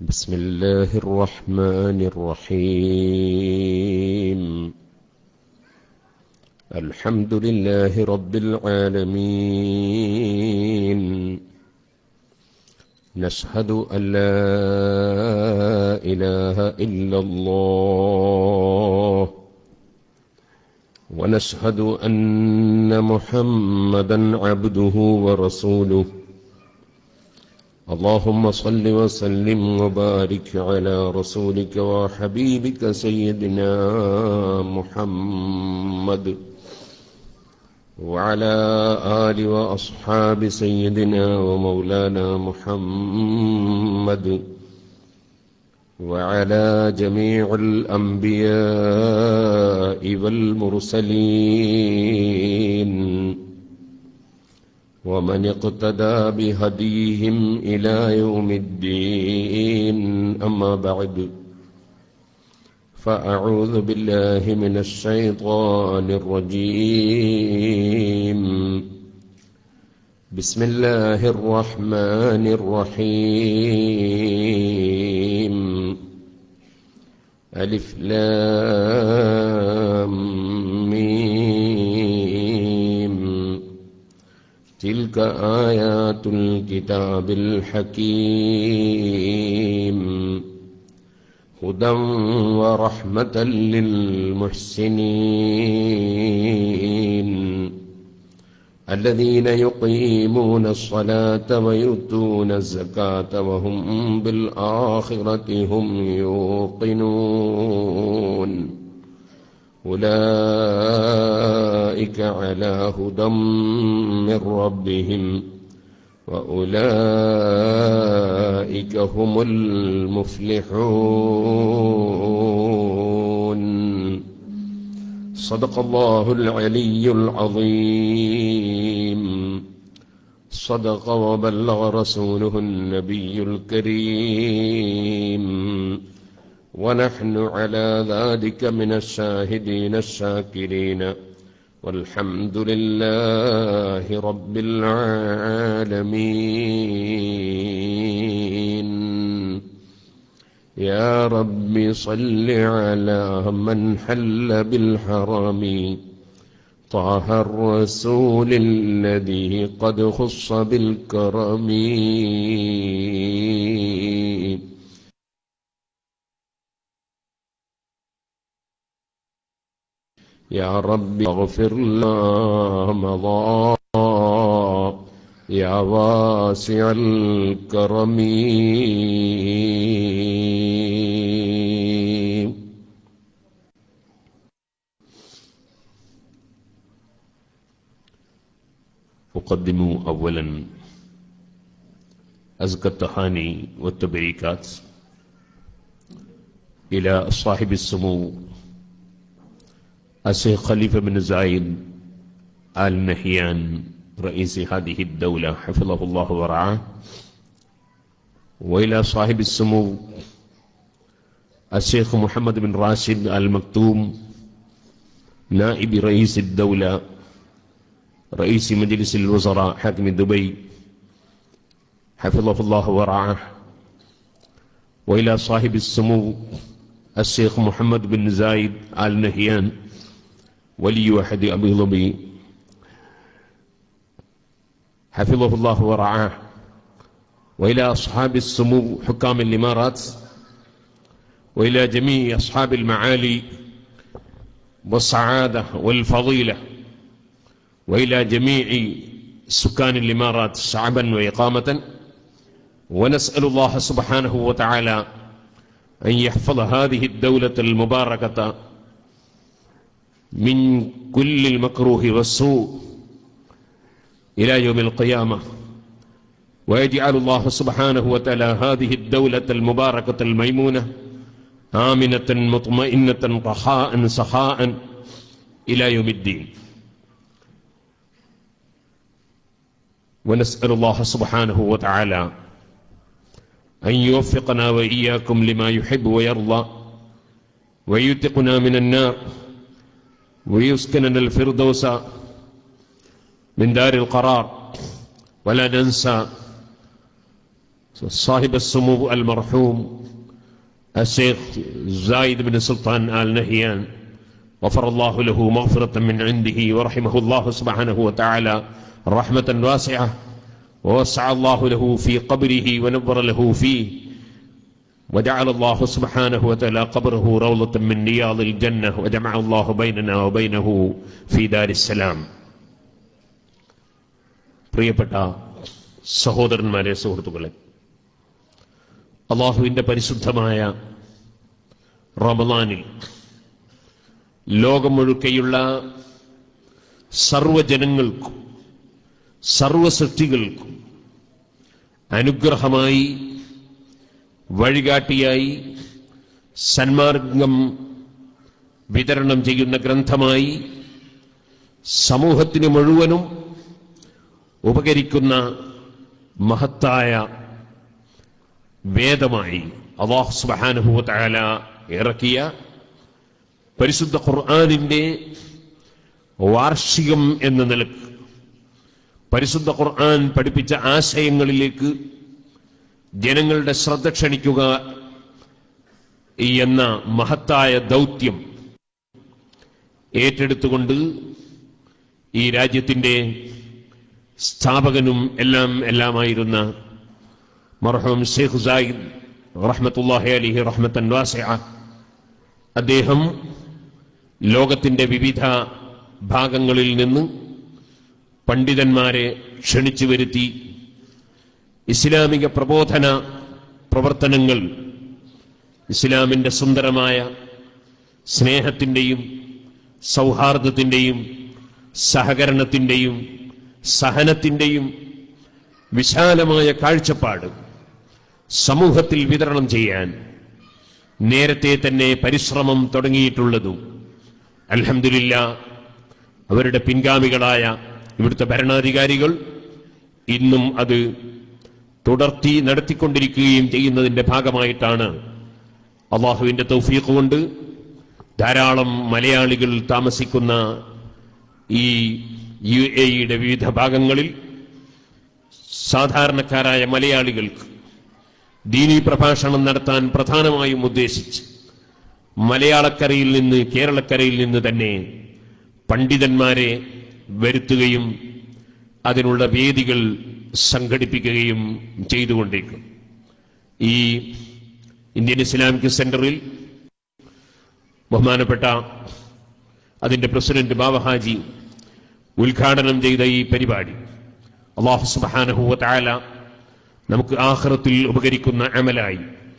بسم الله الرحمن الرحيم الحمد لله رب العالمين نشهد أن لا إله إلا الله ونشهد أن محمدا عبده ورسوله اللهم صل وسلم وبارك على رسولك وحبيبك سيدنا محمد وعلى آل وأصحاب سيدنا ومولانا محمد وعلى جميع الأنبياء والمرسلين ومن اقتدى بهديهم إلى يوم الدين أما بعد فأعوذ بالله من الشيطان الرجيم بسم الله الرحمن الرحيم ألف لام ميم تلك آيات الكتاب الحكيم هدى ورحمة للمحسنين الذين يقيمون الصلاة ويؤتون الزكاة وهم بالآخرة هم يوقنون أولئك على هدى من ربهم وأولئك هم المفلحون صدق الله العلي العظيم صدق وبلغ رسوله النبي الكريم ونحن على ذلك من الشاهدين الشاكرين والحمد لله رب العالمين يا رب صل على من حل بالحرم طه الرسول الذي قد خص بالكرم يا رب اغفر لنا مضى يا واسع الكرم أقدم أولا أزكى التهاني والتبريكات إلى صاحب السمو الشيخ خليفة بن زايد آل نهيان رئيس هذه الدولة حفظه الله ورعاه وإلى صاحب السمو الشيخ محمد بن راشد آل مكتوم نائب رئيس الدولة رئيس مجلس الوزراء حاكم دبي حفظه الله ورعاه وإلى صاحب السمو الشيخ محمد بن زايد آل نهيان ولي واحد أبي ظبي حفظه الله ورعاه وإلى أصحاب السمو حكام الإمارات وإلى جميع أصحاب المعالي والسعادة والفضيلة وإلى جميع سكان الإمارات شعبا وإقامة ونسأل الله سبحانه وتعالى أن يحفظ هذه الدولة المباركة من كل المكروه والسوء إلى يوم القيامة ويجعل الله سبحانه وتعالى هذه الدولة المباركة الميمونة آمنة مطمئنة رخاء سخاء إلى يوم الدين ونسأل الله سبحانه وتعالى أن يوفقنا وإياكم لما يحب ويرضى ويتقنا من النار ويسكننا الفردوس من دار القرار ولا ننسى صاحب السمو المرحوم الشيخ زايد بن سلطان آل نهيان غفر الله له مغفرة من عنده ورحمه الله سبحانه وتعالى رحمة واسعة ووسع الله له في قبره ونبر له فيه وجعل الله سبحانه وتعالى قبره روضة من رياض الجنة وجمع الله بيننا وبينه في دار السلام പ്രിയപ്പെട്ട സഹോദരന്മാരെ സുഹൃത്തുക്കളെ അള്ളാഹുവിന്റെ പരിശുദ്ധമായ റമദാനിൽ ലോകം മുഴുക്കെയുള്ള സർവജനങ്ങൾക്കും സർവ സൃഷ്ടികൾക്കും അനുഗ്രഹമായി വഴികാട്ടിയായി സന്മാർഗം വിതരണം ചെയ്യുന്ന ഗ്രന്ഥമായി സമൂഹത്തിന് മുഴുവനും ഉപകരിക്കുന്ന മഹത്തായ വേദമായി അള്ളാഹു സുബാനുഭൂത്തായ ഇറക്കിയ പരിശുദ്ധ ഖുർആാനിന്റെ വാർഷികം എന്ന നിലക്ക് പരിശുദ്ധ ഖുർആൻ പഠിപ്പിച്ച ആശയങ്ങളിലേക്ക് ജനങ്ങളുടെ ശ്രദ്ധ ക്ഷണിക്കുക എന്ന മഹത്തായ ദൗത്യം ഏറ്റെടുത്തുകൊണ്ട് ഈ രാജ്യത്തിന്റെ സ്ഥാപകനും എല്ലാം എല്ലാമായിരുന്ന മർഹൂം ഷെയ്ഖ് സായിദ് റഹ്മത്തുല്ലാഹി അലിഹി റഹ്മത്തൻ വാസിഅ അദ്ദേഹം ലോകത്തിന്റെ വിവിധ ഭാഗങ്ങളിൽ നിന്ന് പണ്ഡിതന്മാരെ ക്ഷണിച്ചു വരുത്തി ഇസ്ലാമിക പ്രബോധന പ്രവർത്തനങ്ങൾ ഇസ്ലാമിന്റെ സുന്ദരമായ സ്നേഹത്തിന്റെയും സൗഹാർദ്ദത്തിന്റെയും സഹകരണത്തിന്റെയും സഹനത്തിന്റെയും വിശാലമായ കാഴ്ചപ്പാട് സമൂഹത്തിൽ വിതരണം ചെയ്യാൻ നേരത്തെ തന്നെ പരിശ്രമം തുടങ്ങിയിട്ടുള്ളതും അൽഹമില്ല അവരുടെ പിൻഗാമികളായ ഇവിടുത്തെ ഭരണാധികാരികൾ ഇന്നും അത് തുടർത്തി നടത്തിക്കൊണ്ടിരിക്കുകയും ചെയ്യുന്നതിന്റെ ഭാഗമായിട്ടാണ് അള്ളാഹുവിന്റെ തൗഫീഖ് കൊണ്ട് ധാരാളം മലയാളികൾ താമസിക്കുന്ന ഈ യു എയുടെ വിവിധ ഭാഗങ്ങളിൽ സാധാരണക്കാരായ മലയാളികൾക്ക് ദീനീ പ്രഭാഷണം നടത്താൻ പ്രധാനമായും ഉദ്ദേശിച്ച് മലയാളക്കരയിൽ നിന്ന് കേരളക്കരയിൽ നിന്ന് തന്നെ പണ്ഡിതന്മാരെ വരുത്തുകയും അതിനുള്ള വേദികൾ സംഘടിപ്പിക്കുകയും ചെയ്തുകൊണ്ടിരിക്കും ഈ ഇന്ത്യൻ ഇസ്ലാമിക് സെന്ററിൽ ബഹുമാനപ്പെട്ട അതിന്റെ പ്രസിഡന്റ് ബാബഹാജി ഉദ്ഘാടനം ചെയ്ത ഈ പരിപാടി അള്ളാഹു സുബാനഹുവ താല നമുക്ക് ആഹ്റത്തിൽ ഉപകരിക്കുന്ന അമലായി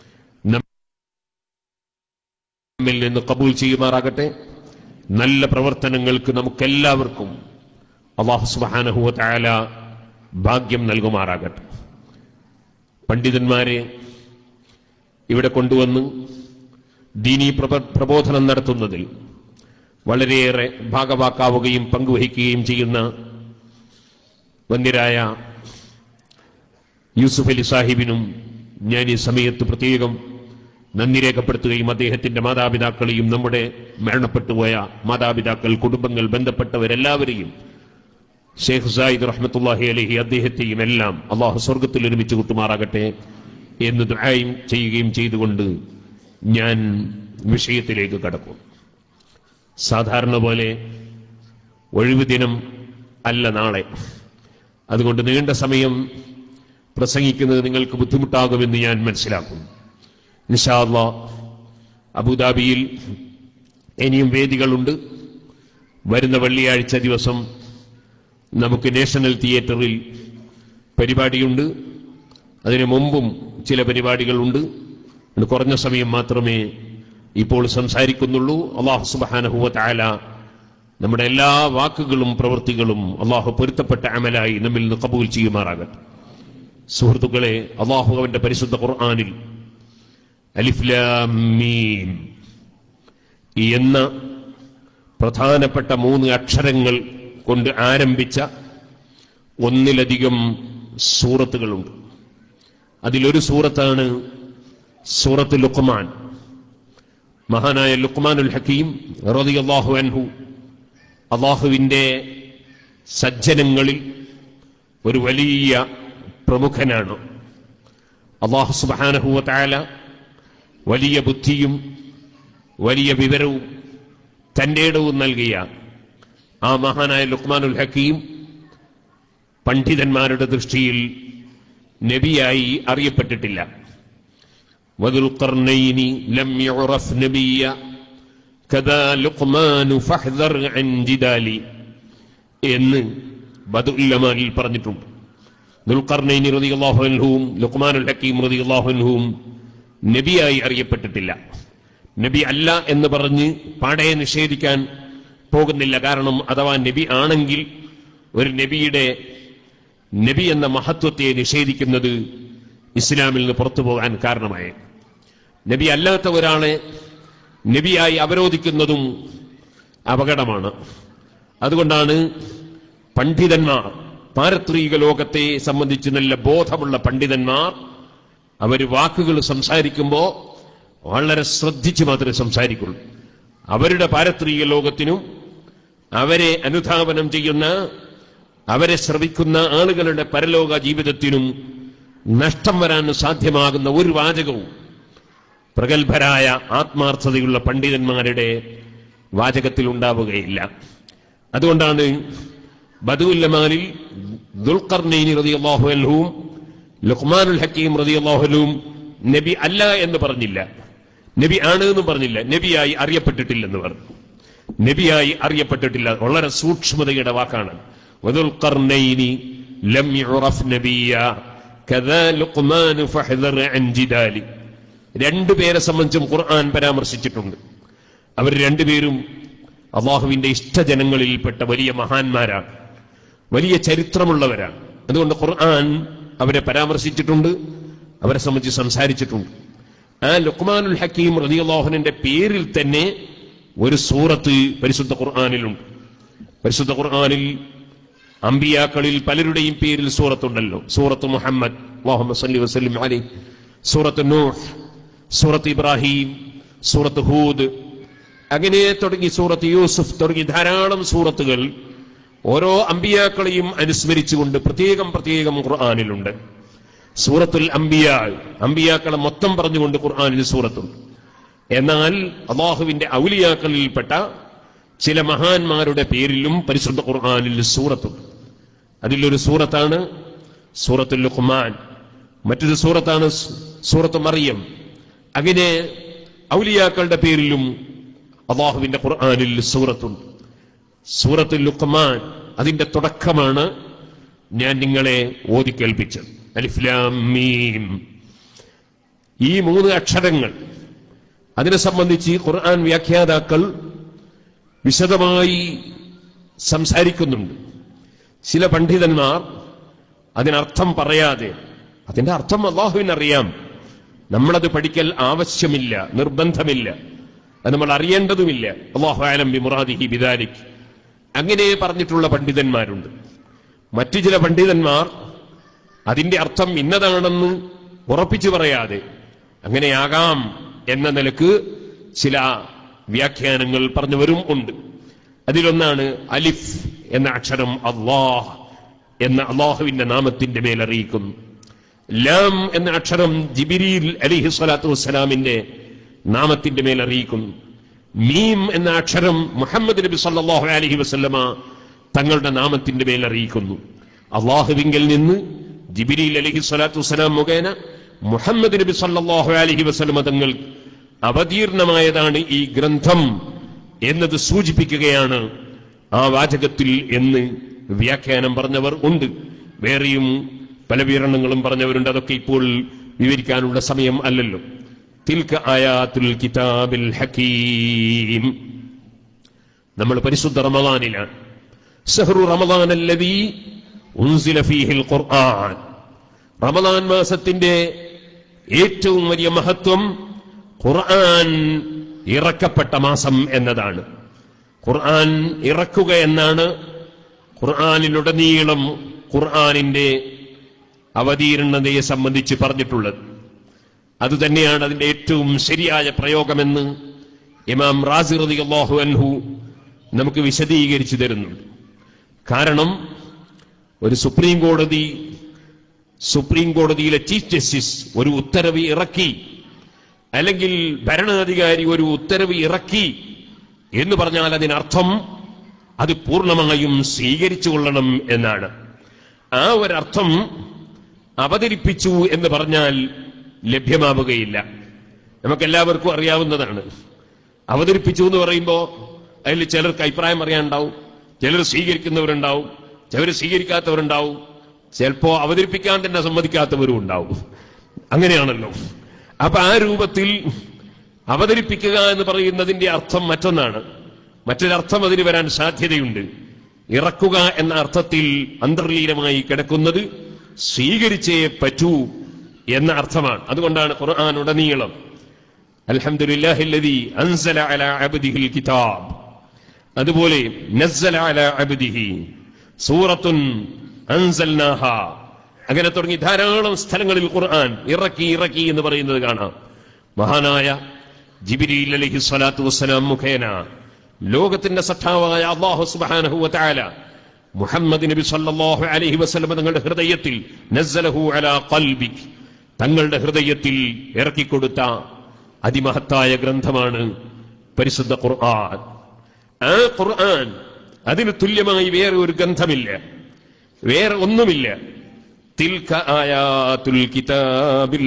നമ്മിൽ നിന്ന് കബൂൽ ചെയ്യുമാറാകട്ടെ നല്ല പ്രവർത്തനങ്ങൾക്ക് നമുക്കെല്ലാവർക്കും അള്ളാഹു സുബാനഹുവ താല ഭാഗ്യം നൽകുമാറാകട്ടെ പണ്ഡിതന്മാരെ ഇവിടെ കൊണ്ടുവന്ന് ദീനീ പ്രബ- പ്രബോധനം നടത്തുന്നതിൽ വളരെയേറെ ഭാഗവാക്കാവുകയും പങ്കുവഹിക്കുകയും ചെയ്യുന്ന വന്യരായ യൂസുഫ് അലി സാഹിബിനും ഞാൻ ഈ സമയത്ത് പ്രത്യേകം നന്ദി രേഖപ്പെടുത്തുകയും അദ്ദേഹത്തിന്റെ മാതാപിതാക്കളെയും നമ്മുടെ മരണപ്പെട്ടുപോയ മാതാപിതാക്കൾ കുടുംബങ്ങൾ ബന്ധപ്പെട്ടവരെല്ലാവരെയും ഷെയ്ഖ് സായിദ് റഹ്മത്തുല്ലാഹി അലഹി അദ്ദേഹത്തെയും എല്ലാം അള്ളാഹു സ്വർഗത്തിൽ ഒരുമിച്ച് കൂട്ടുമാറാകട്ടെ എന്ന് ദുആയും ചെയ്യുകയും ചെയ്തുകൊണ്ട് ഞാൻ വിഷയത്തിലേക്ക് കടക്കും സാധാരണ പോലെ ഒഴിവ് ദിനം അല്ല നാളെ അതുകൊണ്ട് നീണ്ട സമയം പ്രസംഗിക്കുന്നത് നിങ്ങൾക്ക് ബുദ്ധിമുട്ടാകുമെന്ന് ഞാൻ മനസ്സിലാക്കുന്നു നിഷാദ അബുദാബിയിൽ ഇനിയും വേദികളുണ്ട് വരുന്ന വെള്ളിയാഴ്ച ദിവസം നമുക്ക് നാഷണൽ തിയേറ്ററിൽ പരിപാടിയുണ്ട് അതിനു മുമ്പും ചില പരിപാടികളുണ്ട് അതുകൊണ്ട് കുറഞ്ഞ സമയം മാത്രമേ ഇപ്പോൾ സംസാരിക്കുന്നുള്ളൂ അള്ളാഹു സുബാനഹുവ താല നമ്മുടെ എല്ലാ വാക്കുകളും പ്രവൃത്തികളും അള്ളാഹു പൊരുത്തപ്പെട്ട അമലായി നമ്മിൽ നിന്ന് കബൂൽ ചെയ്യുമാറാകട്ടെ സുഹൃത്തുക്കളെ അള്ളാഹു അവന്റെ പരിശുദ്ധ ഖുർആാനിൽ അലിഫ്ലാം മീം എന്ന പ്രധാനപ്പെട്ട മൂന്ന് അക്ഷരങ്ങൾ കൊണ്ട് ആരംഭിച്ച ഒന്നിലധികം സൂറത്തുകളുണ്ട് അതിലൊരു സൂറത്താണ് സൂറത്ത് ലുക്മാൻ മഹാനായ ലുക്മാനുൽ ഹക്കീം റളിയല്ലാഹു അൻഹു അള്ളാഹുവിന്റെ സജ്ജനങ്ങളിൽ ഒരു വലിയ പ്രമുഖനാണ് അള്ളാഹു സുബാനഹുവ താല വലിയ ബുദ്ധിയും വലിയ വിവരവും തന്റെ ഇടവും നൽകിയ ആ മഹാനായ ലുക്മാനുൽ ഹക്കീം പണ്ഡിതന്മാരുടെ ദൃഷ്ടിയിൽ നബിയായി അറിയപ്പെട്ടിട്ടില്ല വദുൽഖർനൈനി ലം യുറഫ് നബിയ കദാ ലുഖ്മാനു ഫഹ്ദർ അൻ ജിദാലി എന്ന് ബദുല്ലമാനിൽ പറഞ്ഞിട്ടുണ്ട് ദുൽഖർനൈനി റളിയല്ലാഹു അൻഹുവും ലുഖ്മാനുൽ ഹക്കീം റളിയല്ലാഹു അൻഹുവും നബിയായി അറിയപ്പെട്ടിട്ടില്ല നബി അല്ല എന്ന് പറഞ്ഞ് പാടെ നിഷേധിക്കാൻ പോകുന്നില്ല കാരണം അഥവാ നബി ആണെങ്കിൽ ഒരു നബിയുടെ നബി എന്ന മഹത്വത്തെ നിഷേധിക്കുന്നത് ഇസ്ലാമിൽ നിന്ന് പുറത്തു പോകാൻ കാരണമായി നബി അല്ലാത്ത ഒരാളെ നബിയായി അവരോധിക്കുന്നതും അപകടമാണ് അതുകൊണ്ടാണ് പണ്ഡിതന്മാർ പാരത്രിക ലോകത്തെ സംബന്ധിച്ച് നല്ല ബോധമുള്ള പണ്ഡിതന്മാർ അവർ വാക്കുകൾ സംസാരിക്കുമ്പോൾ വളരെ ശ്രദ്ധിച്ച് മാത്രമേ സംസാരിക്കുള്ളൂ അവരുടെ പാരത്രിക ലോകത്തിനും അവരെ അനുധാവനം ചെയ്യുന്ന അവരെ ശ്രവിക്കുന്ന ആളുകളുടെ പരലോക ജീവിതത്തിനും നഷ്ടം വരാൻ സാധ്യമാകുന്ന ഒരു വാചകവും പ്രഗത്ഭരായ ആത്മാർത്ഥതയുള്ള പണ്ഡിതന്മാരുടെ വാചകത്തിൽ ഉണ്ടാവുകയില്ല അതുകൊണ്ടാണ് ബദുല്ലമാനിൽ ദുൽഖർനൈനി റളിയല്ലാഹു അൻഹുവും ലുഖ്മാനുൽ ഹക്കീം റളിയല്ലാഹു അൻഹുവും നബി അല്ല എന്ന് പറഞ്ഞില്ല നബി ആണ് എന്ന് പറഞ്ഞില്ല നബിയായി അറിയപ്പെട്ടിട്ടില്ലെന്ന് പറഞ്ഞു നബിയായി അറിയപ്പെട്ടിട്ടില്ല വളരെ സൂക്ഷ്മതയുടെ വാക്കാണ് വദുൽഖർനൈനി ലം യുറഫ് നബിയ കദാ ലുഖ്മാനു ഫഹ്ദർ അൻ ജിദാലി രണ്ടുപേരെ സംബന്ധിച്ചും ഖുർആൻ പരാമർശിച്ചിട്ടുണ്ട് അവർ രണ്ടുപേരും അള്ളാഹുവിന്റെ ഇഷ്ടജനങ്ങളിൽപ്പെട്ട വലിയ മഹാന്മാരാണ് വലിയ ചരിത്രമുള്ളവരാണ് അതുകൊണ്ട് ഖുർആൻ അവരെ പരാമർശിച്ചിട്ടുണ്ട് അവരെ സംബന്ധിച്ച് സംസാരിച്ചിട്ടുണ്ട് ആ ലുക്മാനുൽ ഹക്കീം റതിയുള്ളാഹുവിന്റെ പേരിൽ തന്നെ ഒരു സൂറത്ത് പരിശുദ്ധ ഖുർആാനിലുണ്ട് പരിശുദ്ധ ഖുർആാനിൽ അമ്പിയാക്കളിൽ പലരുടെയും പേരിൽ സൂറത്തുണ്ടല്ലോ സൂറത്ത് മുഹമ്മദ് അള്ളാഹുമ്മ സല്ലി വസല്ലിം അലി സൂറത്ത് നൂഹ് സൂറത്ത് ഇബ്രാഹിം സൂറത്ത് ഹൂദ് അങ്ങനെ തുടങ്ങി സൂറത്ത് യൂസുഫ് തുടങ്ങി ധാരാളം സൂറത്തുകൾ ഓരോ അമ്പിയാക്കളെയും അനുസ്മരിച്ചുകൊണ്ട് പ്രത്യേകം പ്രത്യേകം ഖുർആാനിലുണ്ട് സൂറത്തുൽ അംബിയ അമ്പിയാക്കളെ മൊത്തം പറഞ്ഞുകൊണ്ട് ഖുർആാനിൽ സൂറത്തുണ്ട് എന്നാൽ അള്ളാഹുവിന്റെ ഔലിയാക്കളിൽപ്പെട്ട ചില മഹാന്മാരുടെ പേരിലും പരിശുദ്ധ ഖുർആാനിൽ സൂറത്തുണ്ട് അതിലൊരു സൂറത്താണ് സൂറത്തുൽ ലുഖ്മാൻ മറ്റൊരു സൂറത്താണ് സൂറത്ത് മറിയം അങ്ങനെ ഔലിയാക്കളുടെ പേരിലും അള്ളാഹുവിന്റെ ഖുർആാനിൽ സൂറത്തുണ്ട് സൂറത്തുൽ ലുഖ്മാൻ അതിന്റെ തുടക്കമാണ് ഞാൻ നിങ്ങളെ ഓതിക്കേൽപ്പിച്ചത് അലിഫ്ലാം മീം ഈ മൂന്ന് അക്ഷരങ്ങൾ അതിനെ സംബന്ധിച്ച് ഖുർആൻ വ്യാഖ്യാതാക്കൾ വിശദമായി സംസാരിക്കുന്നുണ്ട് ചില പണ്ഡിതന്മാർ അതിനർത്ഥം പറയാതെ അതിന്റെ അർത്ഥം അള്ളാഹുവിനറിയാം നമ്മളത് പഠിക്കൽ ആവശ്യമില്ല നിർബന്ധമില്ല അത് നമ്മൾ അറിയേണ്ടതുമില്ല അള്ളാഹു ആലം ബി മുറാദിഹി ബിദാലിക് അങ്ങനെ പറഞ്ഞിട്ടുള്ള പണ്ഡിതന്മാരുണ്ട് മറ്റു ചില പണ്ഡിതന്മാർ അതിന്റെ അർത്ഥം ഇന്നതാണെന്ന് ഉറപ്പിച്ചു പറയാതെ അങ്ങനെയാകാം എന്ന നിലക്ക് ചില വ്യാഖ്യാനങ്ങൾ പറഞ്ഞവരും ഉണ്ട് അതിലൊന്നാണ് അലിഫ് എന്ന അക്ഷരം അള്ളാഹ് എന്ന അള്ളാഹുവിന്റെ നാമത്തിന്റെ മേൽ അറിയിക്കുന്നു ലാം എന്ന അക്ഷരം ജിബിരിൽ അലിഹി സ്വലാത്തു വസ്സലാമിന്റെ നാമത്തിന്റെ മേൽ അറിയിക്കുന്നു മീം എന്ന അക്ഷരം മുഹമ്മദ് നബി സല്ലാഹു അലഹി വസ്ല്ലമ തങ്ങളുടെ നാമത്തിന്റെ മേൽ അറിയിക്കുന്നു അള്ളാഹുവിങ്കിൽ നിന്ന് ജിബിരിൽ അലഹി സ്വലാത്തു വസ്സലാം മുഖേന മുഹമ്മദ് നബി സല്ലാഹു അലഹി വസ്ലമ തങ്ങൾ അവതീർണമായതാണ് ഈ ഗ്രന്ഥം എന്നത് സൂചിപ്പിക്കുകയാണ് ആ വാചകത്തിൽ എന്ന് വ്യാഖ്യാനം പറഞ്ഞവർ ഉണ്ട് വേറെയും പല വിവരണങ്ങളും പറഞ്ഞവരുണ്ട് അതൊക്കെ ഇപ്പോൾ വിവരിക്കാനുള്ള സമയം അല്ലല്ലോ തിൽക്ക ആയാത്തുൽ കിതാബിൽ ഹക്കീം നമ്മൾ പരിശുദ്ധ റമദാനിലാണ് സഹ്റു റമദാൻ അല്ലദീ ഉൻസില ഫീഹിൽ ഖുർആൻ റമദാൻ മാസത്തിന്റെ ഏറ്റവും വലിയ മഹത്വം ഖുർആൻ ഇറക്കപ്പെട്ട മാസം എന്നതാണ് ഖുർആൻ ഇറക്കുക എന്നാണ് ഖുർആാനിലുടനീളം ഖുർആാനിന്റെ അവതീർണതയെ സംബന്ധിച്ച് പറഞ്ഞിട്ടുള്ളത് അതുതന്നെയാണ് അതിന്റെ ഏറ്റവും ശരിയായ പ്രയോഗമെന്ന് ഇമാം റാസി റളിയല്ലാഹു അൻഹു നമുക്ക് വിശദീകരിച്ചു തരുന്നുണ്ട് കാരണം ഒരു സുപ്രീം കോടതി സുപ്രീം കോടതിയിലെ ചീഫ് ജസ്റ്റിസ് ഒരു ഉത്തരവ് ഇറക്കി അല്ലെങ്കിൽ ഭരണാധികാരി ഒരു ഉത്തരവ് ഇറക്കി എന്ന് പറഞ്ഞാൽ അതിനർത്ഥം അത് പൂർണ്ണമായും സ്വീകരിച്ചു കൊള്ളണം എന്നാണ് ആ ഒരർത്ഥം അവതരിപ്പിച്ചു എന്ന് പറഞ്ഞാൽ ലഭ്യമാവുകയില്ല നമുക്കെല്ലാവർക്കും അറിയാവുന്നതാണ് അവതരിപ്പിച്ചു എന്ന് പറയുമ്പോൾ അതിൽ ചിലർക്ക് അഭിപ്രായം അറിയാനുണ്ടാവും ചിലർ സ്വീകരിക്കുന്നവരുണ്ടാവും ചിലർ സ്വീകരിക്കാത്തവരുണ്ടാവും ചിലപ്പോ അവതരിപ്പിക്കാൻ തന്നെ സമ്മതിക്കാത്തവരും ഉണ്ടാവും അങ്ങനെയാണല്ലോ അപ്പൊ ആ രൂപത്തിൽ അവതരിപ്പിക്കുക എന്ന് പറയുന്നതിന്റെ അർത്ഥം മറ്റൊന്നാണ് മറ്റൊരർത്ഥം അതിന് വരാൻ സാധ്യതയുണ്ട് ഇറക്കുക എന്ന അർത്ഥത്തിൽ അന്തർലീനമായി കിടക്കുന്നത് സ്വീകരിച്ചേ പറ്റൂ എന്ന അർത്ഥമാണ് അതുകൊണ്ടാണ് ഖുർആൻ ഉടനീളം അൽഹംദുലില്ലാഹില്ലദീ അൻസല അലാ അബ്ദിഹിൽ കിതാബ് അതുപോലെ നസ്സല അലാ അബ്ദിഹി സൂറത്തുൻ അൻസൽനാഹ അങ്ങനെ തുടങ്ങി ധാരാളം സ്ഥലങ്ങളിൽ ഖുർആൻ ഇറക്കി ഇറക്കി എന്ന് പറയുന്നത് കാണാം മഹാനായ ജിബിരിൽ അലൈഹി സ്വലാത്തു വസ്സലാം മുഖേന ലോകത്തിന്റെ സഖാവായ അള്ളാഹു സുബ്ഹാനഹു വതആല മുഹമ്മദ് നബി സല്ലല്ലാഹു അലൈഹി വസല്ലം തങ്ങളുടെ ഹൃദയത്തിൽ നസ്സലഹു അലാ ഖൽബിക് തങ്ങളുടെ ഹൃദയത്തിൽ ഇറക്കിക്കൊടുത്ത അതിമഹത്തായ ഗ്രന്ഥമാണ് പരിശുദ്ധ ഖുർആൻ ആ ഖുർആൻ അതിന് തുല്യമായി വേറെ ഒരു ഗ്രന്ഥമില്ല വേറെ ഒന്നുമില്ല തിൽക ആയാത്തുൽ കിതാബിൽ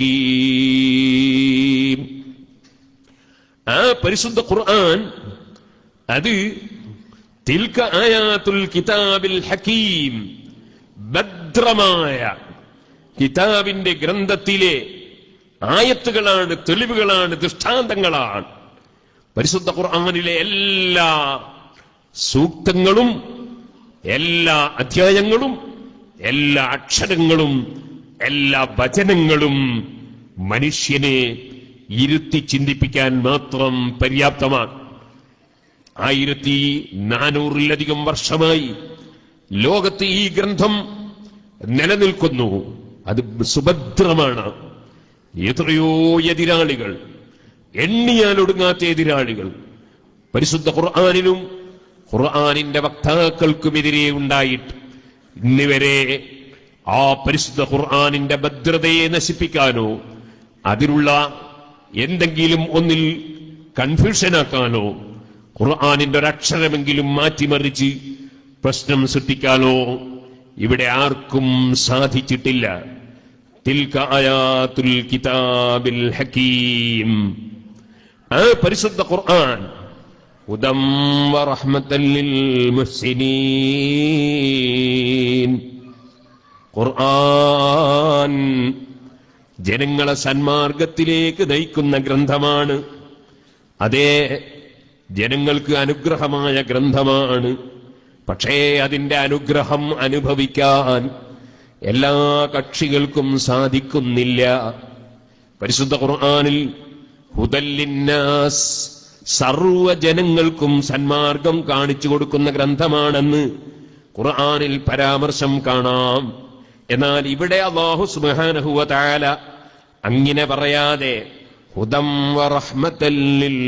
ഹക്കീം ആ പരിശുദ്ധ ഖുർആൻ അത് തിൽക ആയാത്തുൽ കിതാബിൽ ഹക്കീം ഭദ്രമായ കിതാബിന്റെ ഗ്രന്ഥത്തിലെ ആയത്തുകളാണ് തെളിവുകളാണ് ദൃഷ്ടാന്തങ്ങളാണ് പരിശുദ്ധ ഖുർആനിലെ എല്ലാ സൂക്തങ്ങളും എല്ലാ അധ്യായങ്ങളും എല്ലാ അക്ഷരങ്ങളും എല്ലാ വചനങ്ങളും മനുഷ്യനെ ഇരുത്തി ചിന്തിപ്പിക്കാൻ മാത്രം പര്യാപ്തമാണ് ആയിരത്തി നാനൂറിലധികം വർഷമായി ലോകത്ത് ഈ ഗ്രന്ഥം നിലനിൽക്കുന്നു അത് സുഭദ്രമാണ് എത്രയോ എതിരാളികൾ എണ്ണിയാൽ ഒടുങ്ങാത്ത എതിരാളികൾ പരിശുദ്ധ ഖുർആാനിനും ഖുർആാനിന്റെ വക്താക്കൾക്കുമെതിരെ ഉണ്ടായിട്ട് ഇന്നുവരെ ആ പരിശുദ്ധ ഖുർആാനിന്റെ ഭദ്രതയെ നശിപ്പിക്കാനോ അതിലുള്ള എന്തെങ്കിലും ഒന്നിൽ കൺഫ്യൂഷനാക്കാനോ ഖുർആാനിന്റെ ഒരക്ഷരമെങ്കിലും മാറ്റിമറിച്ച് പ്രശ്നം സൃഷ്ടിക്കാനോ ഇവിടെ ആർക്കും സാധിച്ചിട്ടില്ല തിൽക ആയാത്തുൽ കിതാബിൽ ഹക്കീം ആ പരിശുദ്ധ ഖുർആൻ ഹുദം വറഹ്മത്തൻ ലിൽ മുഹ്സിനീൻ ഖുർആൻ ജനങ്ങളെ സന്മാർഗത്തിലേക്ക് നയിക്കുന്ന ഗ്രന്ഥമാണ് അതേ ജനങ്ങൾക്ക് അനുഗ്രഹമായ ഗ്രന്ഥമാണ് പക്ഷേ അതിന്റെ അനുഗ്രഹം അനുഭവിക്കാൻ എല്ലാ കക്ഷികൾക്കും സാധിക്കുന്നില്ല പരിശുദ്ധ ഖുർആനിൽ ഹുദല്ലിന്നാസ് സർവ ജനങ്ങൾക്കും സന്മാർഗം കാണിച്ചു കൊടുക്കുന്ന ഗ്രന്ഥമാണെന്ന് ഖുർആനിൽ പരാമർശം കാണാം എന്നാൽ ഇവിടെ അള്ളാഹു സുബ്ഹാനഹു തആല അങ്ങനെ പറയാതെ ഹുദം വറഹ്മത്തൽ ലിൽ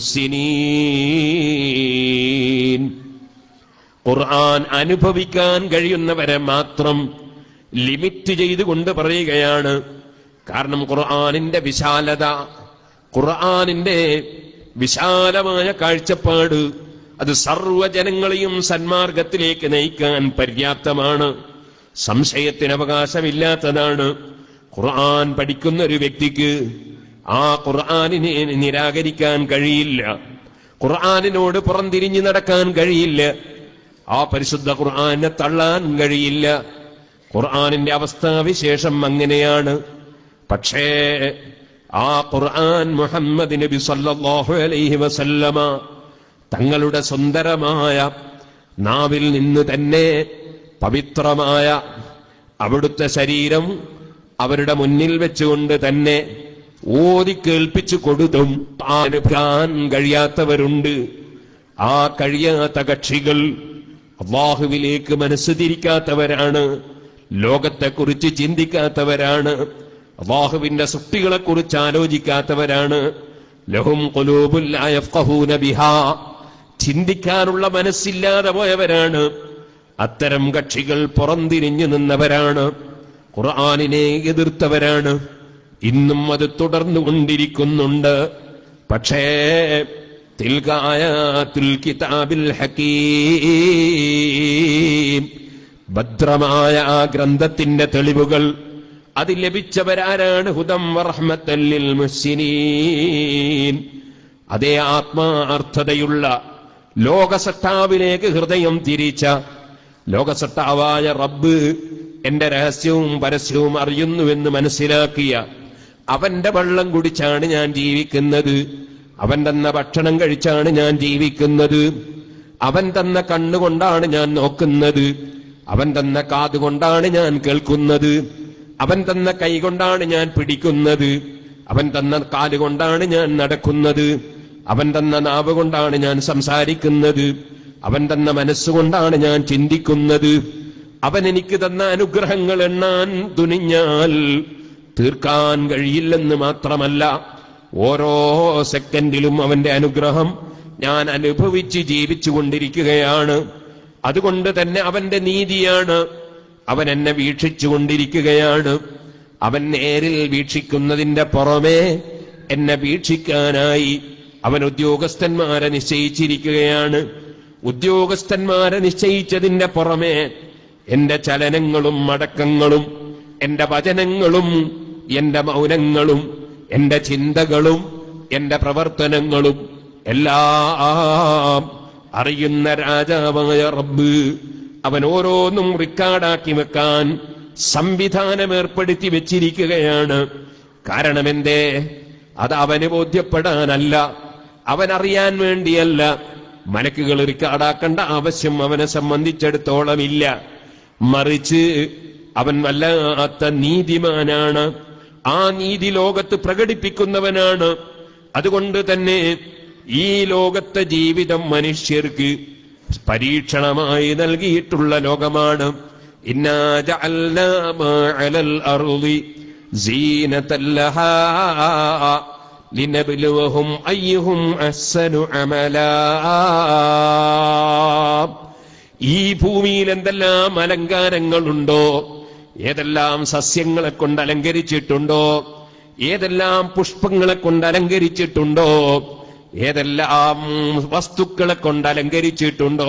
മുഹ്സിനീൻ ഖുർആൻ അനുഭവിക്കാൻ കഴിയുന്നവരെ മാത്രം ലിമിറ്റ് ചെയ്തുകൊണ്ട് പറയുകയാണ് കാരണം ഖുർആനിന്റെ വിശാലത ഖുർആനിന്റെ വിശാലമായ കാഴ്ചപ്പാട് അത് സർവ്വജനങ്ങളെയും സന്മാർഗത്തിലേക്ക് നയിക്കാൻ പര്യാപ്തമാണ് സംശയത്തിന് അവകാശമില്ലാത്തതാണ് ഖുർആൻ പഠിക്കുന്ന ഒരു വ്യക്തിക്ക് ആ ഖുർആനിനെ നിരാകരിക്കാൻ കഴിയില്ല ഖുർആനിനോട് പുറംതിരിഞ്ഞു നടക്കാൻ കഴിയില്ല ആ പരിശുദ്ധ ഖുർആനെ തള്ളാൻ കഴിയില്ല ഖുർആനിന്റെ അവസ്ഥാവിശേഷം അങ്ങനെയാണ് പക്ഷേ ആ ഖുർആൻ മുഹമ്മദ് നബി സല്ലല്ലാഹു അലൈഹി വസല്ലമ തങ്ങളുടെ സുന്ദരമായ നാവിൽ നിന്ന് തന്നെ പവിത്രമായ അവിടുത്തെ ശരീരം അവരുടെ മുന്നിൽ വെച്ചുകൊണ്ട് തന്നെ ഓതി കേൾപ്പിച്ചു കൊടുത്തും അനുഭവാൻ കഴിയാത്തവരുണ്ട് ആ കഴിയാത്ത കക്ഷികൾ അള്ളാഹുവിലേക്ക് മനസ്സ് തിരിക്കാത്തവരാണ് ലോകത്തെക്കുറിച്ച് ചിന്തിക്കാത്തവരാണ് അള്ളാഹുവിന്റെ സൃഷ്ടികളെക്കുറിച്ച് ആലോചിക്കാത്തവരാണ് ലഹും കൊലൂബുല്ലായഫ്കഹൂന ബിഹാ ചിന്തിക്കാനുള്ള മനസ്സില്ലാതെ പോയവരാണ് അത്തരം കക്ഷികൾ പുറംതിരിഞ്ഞു നിന്നവരാണ് ഖുർആാനിനെ എതിർത്തവരാണ് ഇന്നും അത് തുടർന്നു കൊണ്ടിരിക്കുന്നുണ്ട് പക്ഷേ തിൽകായാത്തുൽ കിതാബിൽ ഹക്കീം ഭദ്രമായ ആ ഗ്രന്ഥത്തിന്റെ തെളിവുകൾ അത് ലഭിച്ചവരാരാണ് ഹുദം റഹ്മത്തല്ലിൽ മുഹ്സിനീൻ അതേ ആത്മാർത്ഥതയുള്ള ലോകസട്ടാവിലേക്ക് ഹൃദയം തിരിച്ച ലോകസട്ടാവായ റബ്ബ് എന്റെ രഹസ്യവും പരസ്യവും അറിയുന്നുവെന്ന് മനസ്സിലാക്കിയ അവന്റെ വെള്ളം കുടിച്ചാണ് ഞാൻ ജീവിക്കുന്നത് അവൻ തന്ന ഭക്ഷണം കഴിച്ചാണ് ഞാൻ ജീവിക്കുന്നത് അവൻ തന്ന കണ്ണുകൊണ്ടാണ് ഞാൻ നോക്കുന്നത് അവൻ തന്ന കാതുകൊണ്ടാണ് ഞാൻ കേൾക്കുന്നത് അവൻ തന്ന കൈ കൊണ്ടാണ് ഞാൻ പിടിക്കുന്നത് അവൻ തന്ന കാലുകൊണ്ടാണ് ഞാൻ നടക്കുന്നത് അവൻ തന്ന നാവ് കൊണ്ടാണ് ഞാൻ സംസാരിക്കുന്നത് അവൻ തന്ന മനസ്സുകൊണ്ടാണ് ഞാൻ ചിന്തിക്കുന്നത് അവൻ എനിക്ക് തന്ന അനുഗ്രഹങ്ങൾ എണ്ണാൻ തുനിഞ്ഞാൽ തീർക്കാൻ കഴിയില്ലെന്ന് മാത്രമല്ല ഓരോ സെക്കൻഡിലും അവന്റെ അനുഗ്രഹം ഞാൻ അനുഭവിച്ച് ജീവിച്ചു കൊണ്ടിരിക്കുകയാണ് അതുകൊണ്ട് തന്നെ അവന്റെ നീതിയാണ് അവൻ എന്നെ വീക്ഷിച്ചു കൊണ്ടിരിക്കുകയാണ് അവൻ നേരിൽ വീക്ഷിക്കുന്നതിന്റെ പുറമേ എന്നെ വീക്ഷിക്കാനായി അവൻ ഉദ്യോഗസ്ഥന്മാരെ നിശ്ചയിച്ചിരിക്കുകയാണ് ഉദ്യോഗസ്ഥന്മാരെ നിശ്ചയിച്ചതിന്റെ പുറമേ എന്റെ ചലനങ്ങളും മടക്കങ്ങളും എന്റെ വചനങ്ങളും എന്റെ മൗനങ്ങളും എന്റെ ചിന്തകളും എന്റെ പ്രവർത്തനങ്ങളും എല്ലാം അറിയുന്ന രാജാവായ റബ്ബ് അവൻ ഓരോന്നും റിക്കാർഡാക്കി വെക്കാൻ സംവിധാനം ഏർപ്പെടുത്തി വെച്ചിരിക്കുകയാണ് കാരണം എന്തേ അത് അവന് ബോധ്യപ്പെടാനല്ല അവൻ അറിയാൻ വേണ്ടിയല്ല മലക്കുകൾ റിക്കാർഡാക്കേണ്ട ആവശ്യം അവനെ സംബന്ധിച്ചിടത്തോളം ഇല്ല മറിച്ച് അവൻ വല്ലാത്ത നീതിമാനാണ് ആ നീതി ലോകത്ത് പ്രകടിപ്പിക്കുന്നവനാണ് അതുകൊണ്ട് തന്നെ ഈ ലോകത്തെ ജീവിതം മനുഷ്യർക്ക് പരീക്ഷണമായി നൽകിയിട്ടുള്ള ലോകമാണ് ഇന്നാ ജഅൽനാ മാ അലൽ അർളി സീനതൻ ലഹാ ലിനബ്ലുവഹും അയ്യുഹും അഹ്സനു അമലാ ഈ ഭൂമിയിൽ എന്തെല്ലാം അലങ്കാരങ്ങളുണ്ടോ ഏതെല്ലാം സസ്യങ്ങളെ കൊണ്ട് അലങ്കരിച്ചിട്ടുണ്ടോ ഏതെല്ലാം പുഷ്പങ്ങളെ കൊണ്ട് അലങ്കരിച്ചിട്ടുണ്ടോ ഏതെല്ലാം വസ്തുക്കളെ കൊണ്ട് അലങ്കരിച്ചിട്ടുണ്ടോ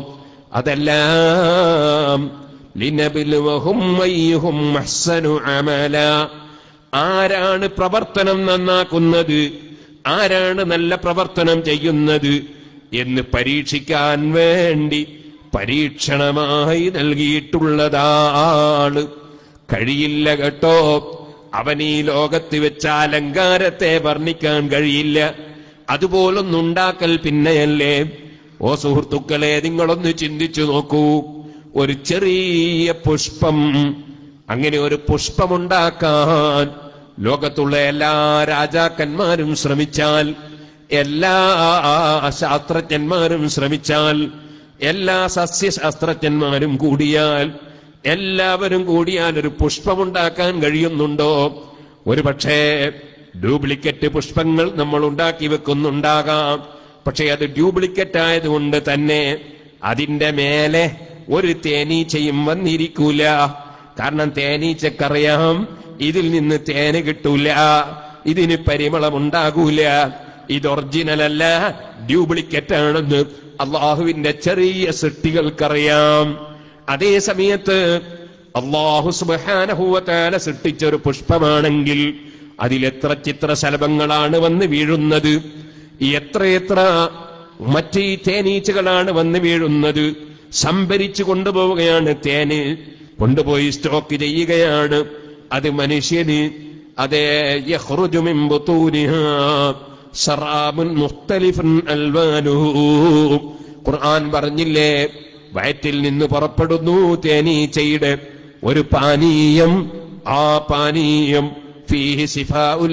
അതെല്ലാം ലിനബിലുവഹും അയ്യുഹും അഹ്സനു അമല ആരാണ് പ്രവർത്തനം നന്നാക്കുന്നത് ആരാണ് നല്ല പ്രവർത്തനം ചെയ്യുന്നത് എന്ന് പരീക്ഷിക്കാൻ വേണ്ടി പരീക്ഷണമായി നൽകിയിട്ടുള്ളതാണ് കഴിയില്ല കേട്ടോ അവൻ ഈ ലോകത്ത് വെച്ച അലങ്കാരത്തെ വർണ്ണിക്കാൻ കഴിയില്ല അതുപോലൊന്നുണ്ടാക്കൽ പിന്നെയല്ലേ ഓ സുഹൃത്തുക്കളെ നിങ്ങളൊന്ന് ചിന്തിച്ചു നോക്കൂ ഒരു ചെറിയ പുഷ്പം അങ്ങനെ ഒരു പുഷ്പമുണ്ടാക്കാൻ ലോകത്തുള്ള എല്ലാ രാജാക്കന്മാരും ശ്രമിച്ചാൽ എല്ലാ ശാസ്ത്രജ്ഞന്മാരും ശ്രമിച്ചാൽ എല്ലാ സസ്യശാസ്ത്രജ്ഞന്മാരും കൂടിയാൽ എല്ലാവരും കൂടിയാൽ ഒരു പുഷ്പമുണ്ടാക്കാൻ കഴിയുന്നുണ്ടോ ഒരു പക്ഷേ ഡ്യൂപ്ലിക്കറ്റ് പുഷ്പങ്ങൾ നമ്മൾ ഉണ്ടാക്കി വെക്കുന്നുണ്ടാകാം പക്ഷെ അത് ഡ്യൂപ്ലിക്കറ്റ് ആയതുകൊണ്ട് തന്നെ അതിന്റെ മേലെ ഒരു തേനീച്ചയും വന്നിരിക്കൂല കാരണം തേനീച്ചക്കറിയാം ഇതിൽ നിന്ന് തേന് കിട്ടൂല ഇതിന് പരിമളമുണ്ടാകൂല ഇത് ഒറിജിനൽ അല്ല ഡ്യൂപ്ലിക്കറ്റ് ആണെന്ന് അള്ളാഹുവിന്റെ ചെറിയ സൃഷ്ടികൾക്കറിയാം അതേ സമയത്ത് അള്ളാഹു സുബാനഹുവത്താല സൃഷ്ടിച്ച ഒരു പുഷ്പമാണെങ്കിൽ അതിലെത്ര ചിത്രശലഭങ്ങളാണ് വന്ന് വീഴുന്നത് എത്രയെത്ര മറ്റ് ഈ തേനീച്ചകളാണ് വന്ന് വീഴുന്നത് സംഭരിച്ചു കൊണ്ടുപോവുകയാണ് തേന് കൊണ്ടുപോയി സ്റ്റോക്ക് ചെയ്യുകയാണ് അത് മനുഷ്യന് അതേ യഖ്റുജു മിൻ ബുതൂനിഹാ ശറാബുൻ മുഖ്തലിഫുൻ അൽവാനുഹു ഖുർആൻ പറഞ്ഞില്ലേ വയറ്റിൽ നിന്ന് പുറപ്പെടുന്നു തേനീച്ചയുടെ ഒരു പാനീയം ആ പാനീയം ഫീഹി സിഫാഉൽ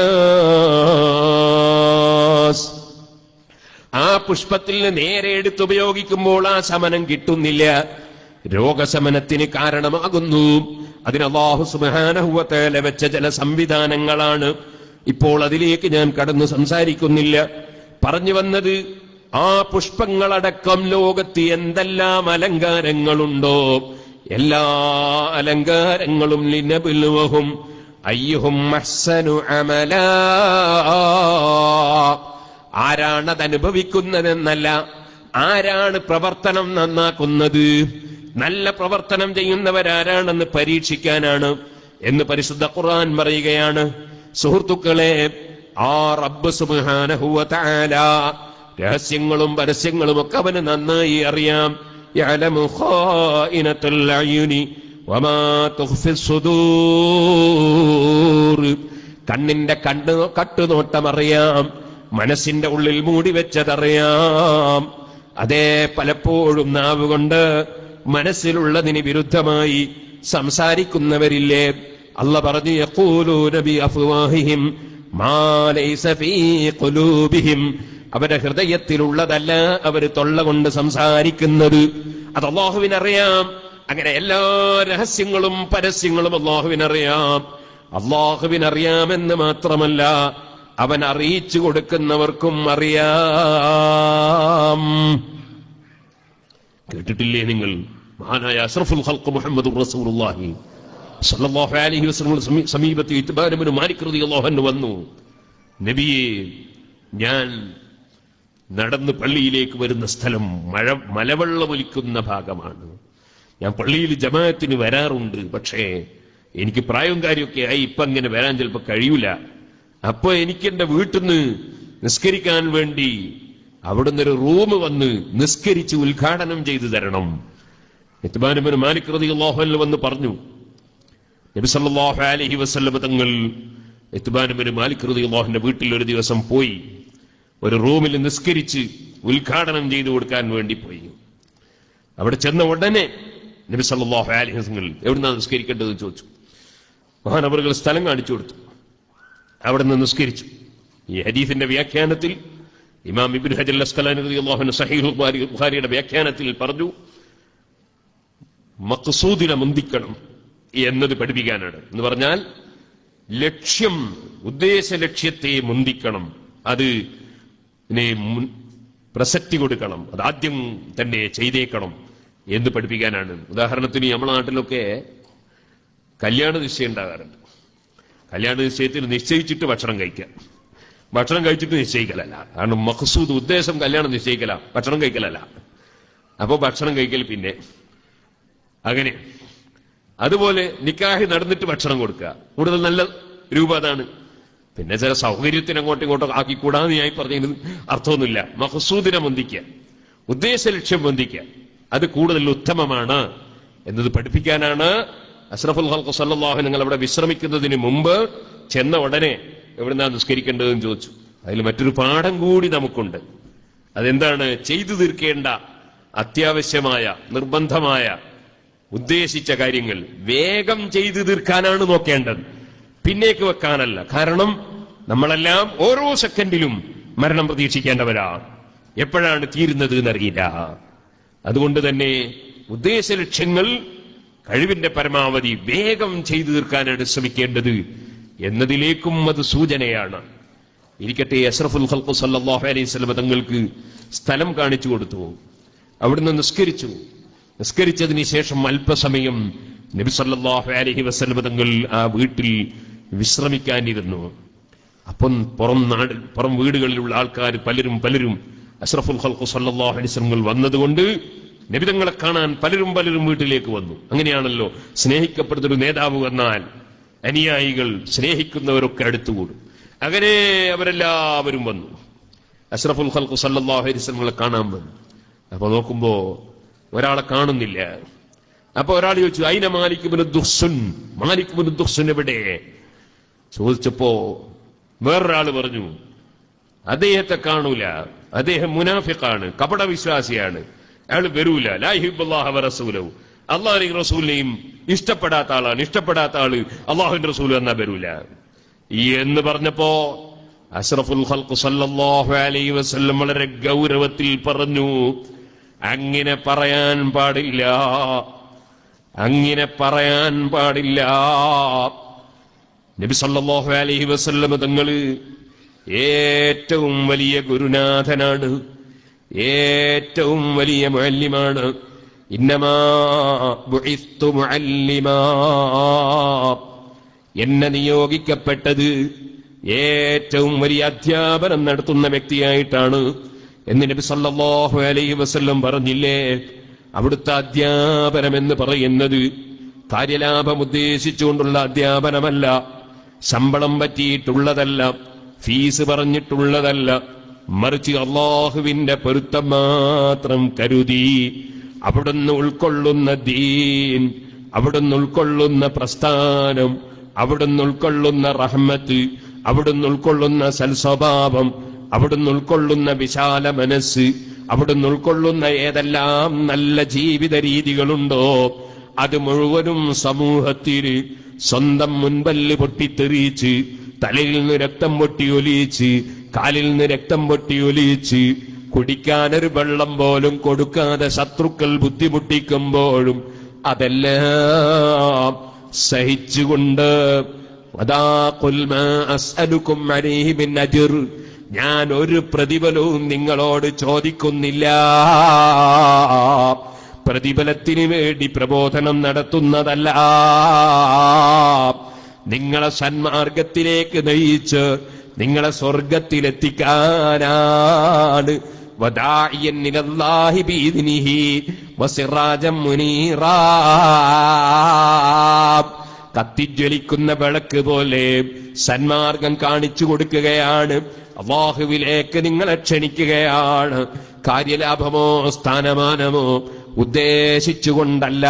ലിന്നാസ് ആ പുഷ്പത്തിൽ നിന്ന് നേരെ എടുത്ത് ഉപയോഗിക്കുമ്പോൾ ആ ശമനം കിട്ടുന്നില്ല രോഗശമനത്തിന് കാരണമാകുന്നു അതിന് അള്ളാഹു സുബാനഹുവത്തേല വെച്ച ചില സംവിധാനങ്ങളാണ് ഇപ്പോൾ അതിലേക്ക് ഞാൻ കടന്നു സംസാരിക്കുന്നില്ല പറഞ്ഞു വന്നത് ആ പുഷ്പങ്ങളടക്കം ലോകത്ത് എന്തെല്ലാം അലങ്കാരങ്ങളുണ്ടോ എല്ലാ അലങ്കാരങ്ങളും ലിനബിലുവഹും അയ്യുഹും അഹ്സനു അമല ആരാണത് അനുഭവിക്കുന്നതെന്നല്ല ആരാണ് പ്രവർത്തനം നന്നാക്കുന്നത് നല്ല പ്രവർത്തനം ചെയ്യുന്നവരാരാണെന്ന് പരീക്ഷിക്കാനാണ് എന്ന് പരിശുദ്ധ ഖുർആൻ പറയുകയാണ് സുഹൃത്തുക്കളെ ആ റബ്ബ് സുബ്ഹാനഹു വ തആല രഹസ്യങ്ങളും പരസ്യങ്ങളും ഒക്കെ അവന് നന്നായി അറിയാം യഅലമു ഖായിനത്തുൽ അയുനി വമാ തുഖ്ഫി സുദൂർ കണ്ണിന്റെ കണ്ണ് കട്ടുനോട്ടം അറിയാം മനസ്സിന്റെ ഉള്ളിൽ മൂടി വെച്ചതറിയാം അതേ പലപ്പോഴും നാവ് കൊണ്ട് മനസ്സിലുള്ളതിന് വിരുദ്ധമായി സംസാരിക്കുന്നവരില്ലേ അല്ല പറഞ്ഞു യഖൂലൂന ബി അഫ്വാഹിഹിം മാ ലൈസ ഫീ ഖുലൂബിഹിം അവരുടെ ഹൃദയത്തിലുള്ളതല്ല അവർ തൊള്ള കൊണ്ട് സംസാരിക്കുന്നത് അത് അള്ളാഹുവിനറിയാം അങ്ങനെ എല്ലാ രഹസ്യങ്ങളും പരസ്യങ്ങളും അള്ളാഹുവിനറിയാം അള്ളാഹുവിനറിയാമെന്ന് മാത്രമല്ല അവൻ അറിയിച്ചു കൊടുക്കുന്നവർക്കും അറിയാം കേട്ടിട്ടില്ലേ നിങ്ങൾ മഹാനായ അഷ്റഫുൽ ഖൽഖ് മുഹമ്മദ് റസൂലുള്ളാഹി സല്ലല്ലാഹു അലൈഹി വസല്ലം സമീപത്ത് ഇത്ബാനബിന് മാലിക് റളിയല്ലാഹു അൻഹു വന്നു നബിയെ ഞാൻ നടന്ന് പള്ളിയിലേക്ക് വരുന്ന സ്ഥലം മഴ മലവെള്ളമൊലിക്കുന്ന ഭാഗമാണ് ഞാൻ പള്ളിയിൽ ജമാഅത്തിന് വരാറുണ്ട് പക്ഷേ എനിക്ക് പ്രായവും കാര്യമൊക്കെ ആയി ഇപ്പൊ അങ്ങനെ വരാൻ ചിലപ്പോൾ കഴിയൂല അപ്പൊ എനിക്ക് എന്റെ വീട്ടിൽ നിന്ന് നിസ്കരിക്കാൻ വേണ്ടി അവിടുന്ന് ഒരു റൂം വന്ന് നിസ്കരിച്ച് ഉദ്ഘാടനം ചെയ്തു തരണം ഇത്മാനുബിന് മാലിക് റളിയല്ലാഹു വന്ന് പറഞ്ഞു നബി സല്ലല്ലാഹു അലൈഹി വസല്ലം തങ്ങൾ ഇത്മാനുബിന് മാലിക് റളിയല്ലാഹുവിന്റെ വീട്ടിൽ ഒരു ദിവസം പോയി ഒരു റൂമിൽ നിസ്കരിച്ച് ഉദ്ഘാടനം ചെയ്തു കൊടുക്കാൻ വേണ്ടി പോയി അവിടെ ചെന്ന ഉടനെ നബി സല്ലല്ലാഹു അലൈഹി വസല്ലം എവിടുന്നാണ് നിസ്കരിക്കേണ്ടത് ചോദിച്ചു മഹാനവറുകൾ സ്ഥലം കാണിച്ചു കൊടുത്തു അവിടെ നിന്ന് നിസ്കരിച്ചു ഈ ഹദീഫിന്റെ വ്യാഖ്യാനത്തിൽ ഇമാം ഇബ്നു ഹജർ അസ്കലാനി റളിയല്ലാഹു അൻഹു സഹീഹ് ബുഖാരിയുടെ വ്യാഖ്യാനത്തിൽ പറഞ്ഞു മഖ്സൂദിനെ മുന്തിക്കണം എന്നത് പഠിപ്പിക്കാനാണ് എന്ന് പറഞ്ഞാൽ ലക്ഷ്യം ഉദ്ദേശ ലക്ഷ്യത്തെ മുന്തിക്കണം അത് ഇതിനെ മുൻ- പ്രസക്തി കൊടുക്കണം അത് ആദ്യം തന്നെ ചെയ്തേക്കണം എന്ന് പഠിപ്പിക്കാനാണ് ഉദാഹരണത്തിന് നമ്മുടെ നാട്ടിലൊക്കെ കല്യാണ നിശ്ചയം ഉണ്ടാകാറുണ്ട് കല്യാണ നിശ്ചയത്തിൽ നിശ്ചയിച്ചിട്ട് ഭക്ഷണം കഴിക്കാം ഭക്ഷണം കഴിച്ചിട്ട് നിശ്ചയിക്കലല്ല കാരണം മഖസൂദ് ഉദ്ദേശം കല്യാണം നിശ്ചയിക്കല ഭക്ഷണം കഴിക്കലല്ല അപ്പൊ ഭക്ഷണം കഴിക്കൽ പിന്നെ അങ്ങനെ അതുപോലെ നിക്കാഹി നടന്നിട്ട് ഭക്ഷണം കൊടുക്കുക കൂടുതൽ നല്ല രൂപം അതാണ് പിന്നെ ചില സൗകര്യത്തിന് അങ്ങോട്ടും ഇങ്ങോട്ടും ആക്കിക്കൂടാന്ന് ഞാൻ പറഞ്ഞത് അർത്ഥമൊന്നുമില്ല മഹസൂദിനെ മുന്തിക്കുക ഉദ്ദേശ ലക്ഷ്യം മുന്തിക്കുക അത് കൂടുതൽ ഉത്തമമാണ് എന്നത് പഠിപ്പിക്കാനാണ് അഷ്റഫുൽ ഹൽക്ക് സല്ലാഹു നിങ്ങൾ അവിടെ വിശ്രമിക്കുന്നതിന് മുമ്പ് ചെന്ന ഉടനെ എവിടുന്നാ നിസ്കരിക്കേണ്ടതെന്ന് ചോദിച്ചു അതിൽ മറ്റൊരു പാഠം കൂടി നമുക്കുണ്ട് അതെന്താണ് ചെയ്തു തീർക്കേണ്ട അത്യാവശ്യമായ നിർബന്ധമായ ഉദ്ദേശിച്ച കാര്യങ്ങൾ വേഗം ചെയ്തു തീർക്കാനാണ് നോക്കേണ്ടത് പിന്നേക്ക് വെക്കാനല്ല കാരണം നമ്മളെല്ലാം ഓരോ സെക്കൻഡിലും മരണം പ്രതീക്ഷിക്കേണ്ടവരാണ് എപ്പോഴാണ് തീരുന്നത് എന്നറിയില്ല അതുകൊണ്ട് തന്നെ ഉദ്ദേശ ലക്ഷ്യങ്ങൾ കഴിവിന്റെ പരമാവധി വേഗം ചെയ്തു തീർക്കാനാണ് ശ്രമിക്കേണ്ടത് എന്നതിലേക്കും അത് സൂചനയാണ് ഇരിക്കട്ടെ അഷ്റഫുൽ ഖൽഖു സല്ലല്ലാഹു അലൈഹി വസല്ലം തങ്ങൾക്ക് സ്ഥലം കാണിച്ചു കൊടുത്തു അവിടുന്ന് നിസ്കരിച്ചു നിസ്കരിച്ചതിന് ശേഷം അല്പസമയം നബി സല്ലല്ലാഹു അലൈഹി വസല്ലം തങ്ങൾ ആ വീട്ടിൽ വിശ്രമിക്കാനിരുന്നു അപ്പം പുറം നാട് പുറം വീടുകളിലുള്ള ആൾക്കാർ പലരും പലരും അഷ്റഫുൽ ഖൽഖു സല്ലല്ലാഹു അലൈഹി വസല്ലം വന്നതുകൊണ്ട് നബിതങ്ങളെ കാണാൻ പലരും പലരും വീട്ടിലേക്ക് വന്നു അങ്ങനെയാണല്ലോ സ്നേഹിക്കപ്പെടുന്ന ഒരു നേതാവ് വന്നാൽ അനുയായികൾ സ്നേഹിക്കുന്നവരൊക്കെ അടുത്തുകൂടും അങ്ങനെ അവരെല്ലാവരും വന്നു അഷ്റഫുൽ ഖൽഖു സല്ലല്ലാഹു അലൈഹി വസല്ലമെ കാണാൻ വന്നു അപ്പൊ നോക്കുമ്പോ ഒരാളെ കാണുന്നില്ല അപ്പൊ ഒരാൾ ചോദിച്ചു അയിന Malik bin Duhsun Malik bin Duhsun എവിടെ ചോദിച്ചപ്പോ വേറൊരാള് പറഞ്ഞു അദ്ദേഹത്തെ കാണൂല അദ്ദേഹം മുനാഫിഖാണ് കപട വിശ്വാസിയാണ് അയാൾ വരൂല ലാഹിബുല്ലാഹ റസൂലവും അള്ളാഹു റസൂലിനെയും ഇഷ്ടപ്പെടാത്ത ആളാണ് ഇഷ്ടപ്പെടാത്ത ആള് അള്ളാഹുവിന്റെ റസൂൽ എന്നാ വരൂല എന്ന് പറഞ്ഞപ്പോ അഷ്റഫുൽ ഖൽഖ് സല്ലല്ലാഹു അലൈഹി വസല്ലം വളരെ ഗൗരവത്തിൽ പറഞ്ഞു അങ്ങനെ പറയാൻ പാടില്ല അങ്ങനെ പറയാൻ പാടില്ല നബി സല്ലല്ലാഹു അലൈഹി വസല്ലം തങ്ങള് ഏറ്റവും വലിയ ഗുരുനാഥനാണ് ഏറ്റവും വലിയ മുഅല്ലിമാണ് ഇന്നമാ ബുഇസ്തു മുഅല്ലിമാ എന്നെ നിയോഗിക്കപ്പെട്ടത് ഏറ്റവും വലിയ അധ്യാപനം നടത്തുന്ന വ്യക്തിയായിട്ടാണ് എന്ന് നബി സല്ലല്ലാഹു അലൈഹി വസല്ലം പറഞ്ഞില്ലേ അവിടുത്തെ അധ്യാപനം എന്ന് പറയുന്നത് കാര്യലാഭം ഉദ്ദേശിച്ചുകൊണ്ടുള്ള അധ്യാപനമല്ല ശമ്പളം പറ്റിയിട്ടുള്ളതല്ല ഫീസ് പറഞ്ഞിട്ടുള്ളതല്ല മറിച്ച് അള്ളാഹുവിന്റെ പൊരുത്തം മാത്രം കരുതി അവിടുന്ന് ഉൾക്കൊള്ളുന്ന ദീൻ അവിടുന്ന് ഉൾക്കൊള്ളുന്ന പ്രസ്ഥാനം അവിടുന്ന് ഉൾക്കൊള്ളുന്ന റഹ്മത്ത് അവിടുന്ന് ഉൾക്കൊള്ളുന്ന സൽസ്വഭാവം അവിടുന്ന് ഉൾക്കൊള്ളുന്ന വിശാല മനസ്സ് അവിടുന്ന് ഉൾക്കൊള്ളുന്ന ഏതെല്ലാം നല്ല ജീവിത രീതികളുണ്ടോ അത് മുഴുവനും സമൂഹത്തിന് സ്വന്തം മുൻപല്ല് പൊട്ടിത്തെറിയിച്ച് തലയിൽ നിന്ന് രക്തം പൊട്ടി ഒലിയിച്ച് കാലിൽ നിന്ന് രക്തം പൊട്ടി ഒലിയിച്ച് കുടിക്കാനൊരു വെള്ളം പോലും കൊടുക്കാതെ ശത്രുക്കൾ ബുദ്ധിമുട്ടിക്കുമ്പോഴും അതെല്ലാം സഹിച്ചുകൊണ്ട് വദാ ഖുൽ മാ അസ്അലുക്കും അലൈഹി മിൻ അജ്ർ ഞാൻ ഒരു പ്രതിഫലവും നിങ്ങളോട് ചോദിക്കുന്നില്ല പ്രതിഫലത്തിന് വേണ്ടി പ്രബോധനം നടത്തുന്നതല്ല നിങ്ങളെ സന്മാർഗത്തിലേക്ക് നയിച്ച് നിങ്ങളെ സ്വർഗത്തിലെത്തിക്കാനാണ് വദാഇയൻ ഇലല്ലാഹി ബിഇദ്നിഹി വസിറാജം മുനീറാ കത്തിജ്വലിക്കുന്ന വിളക്ക് പോലെ സന്മാർഗം കാണിച്ചു കൊടുക്കുകയാണ് അള്ളാഹുവിലേക്ക് നിങ്ങളെ ക്ഷണിക്കുകയാണ് കാര്യലാഭമോ സ്ഥാനമാനമോ ഉദ്ദേശിച്ചുകൊണ്ടല്ല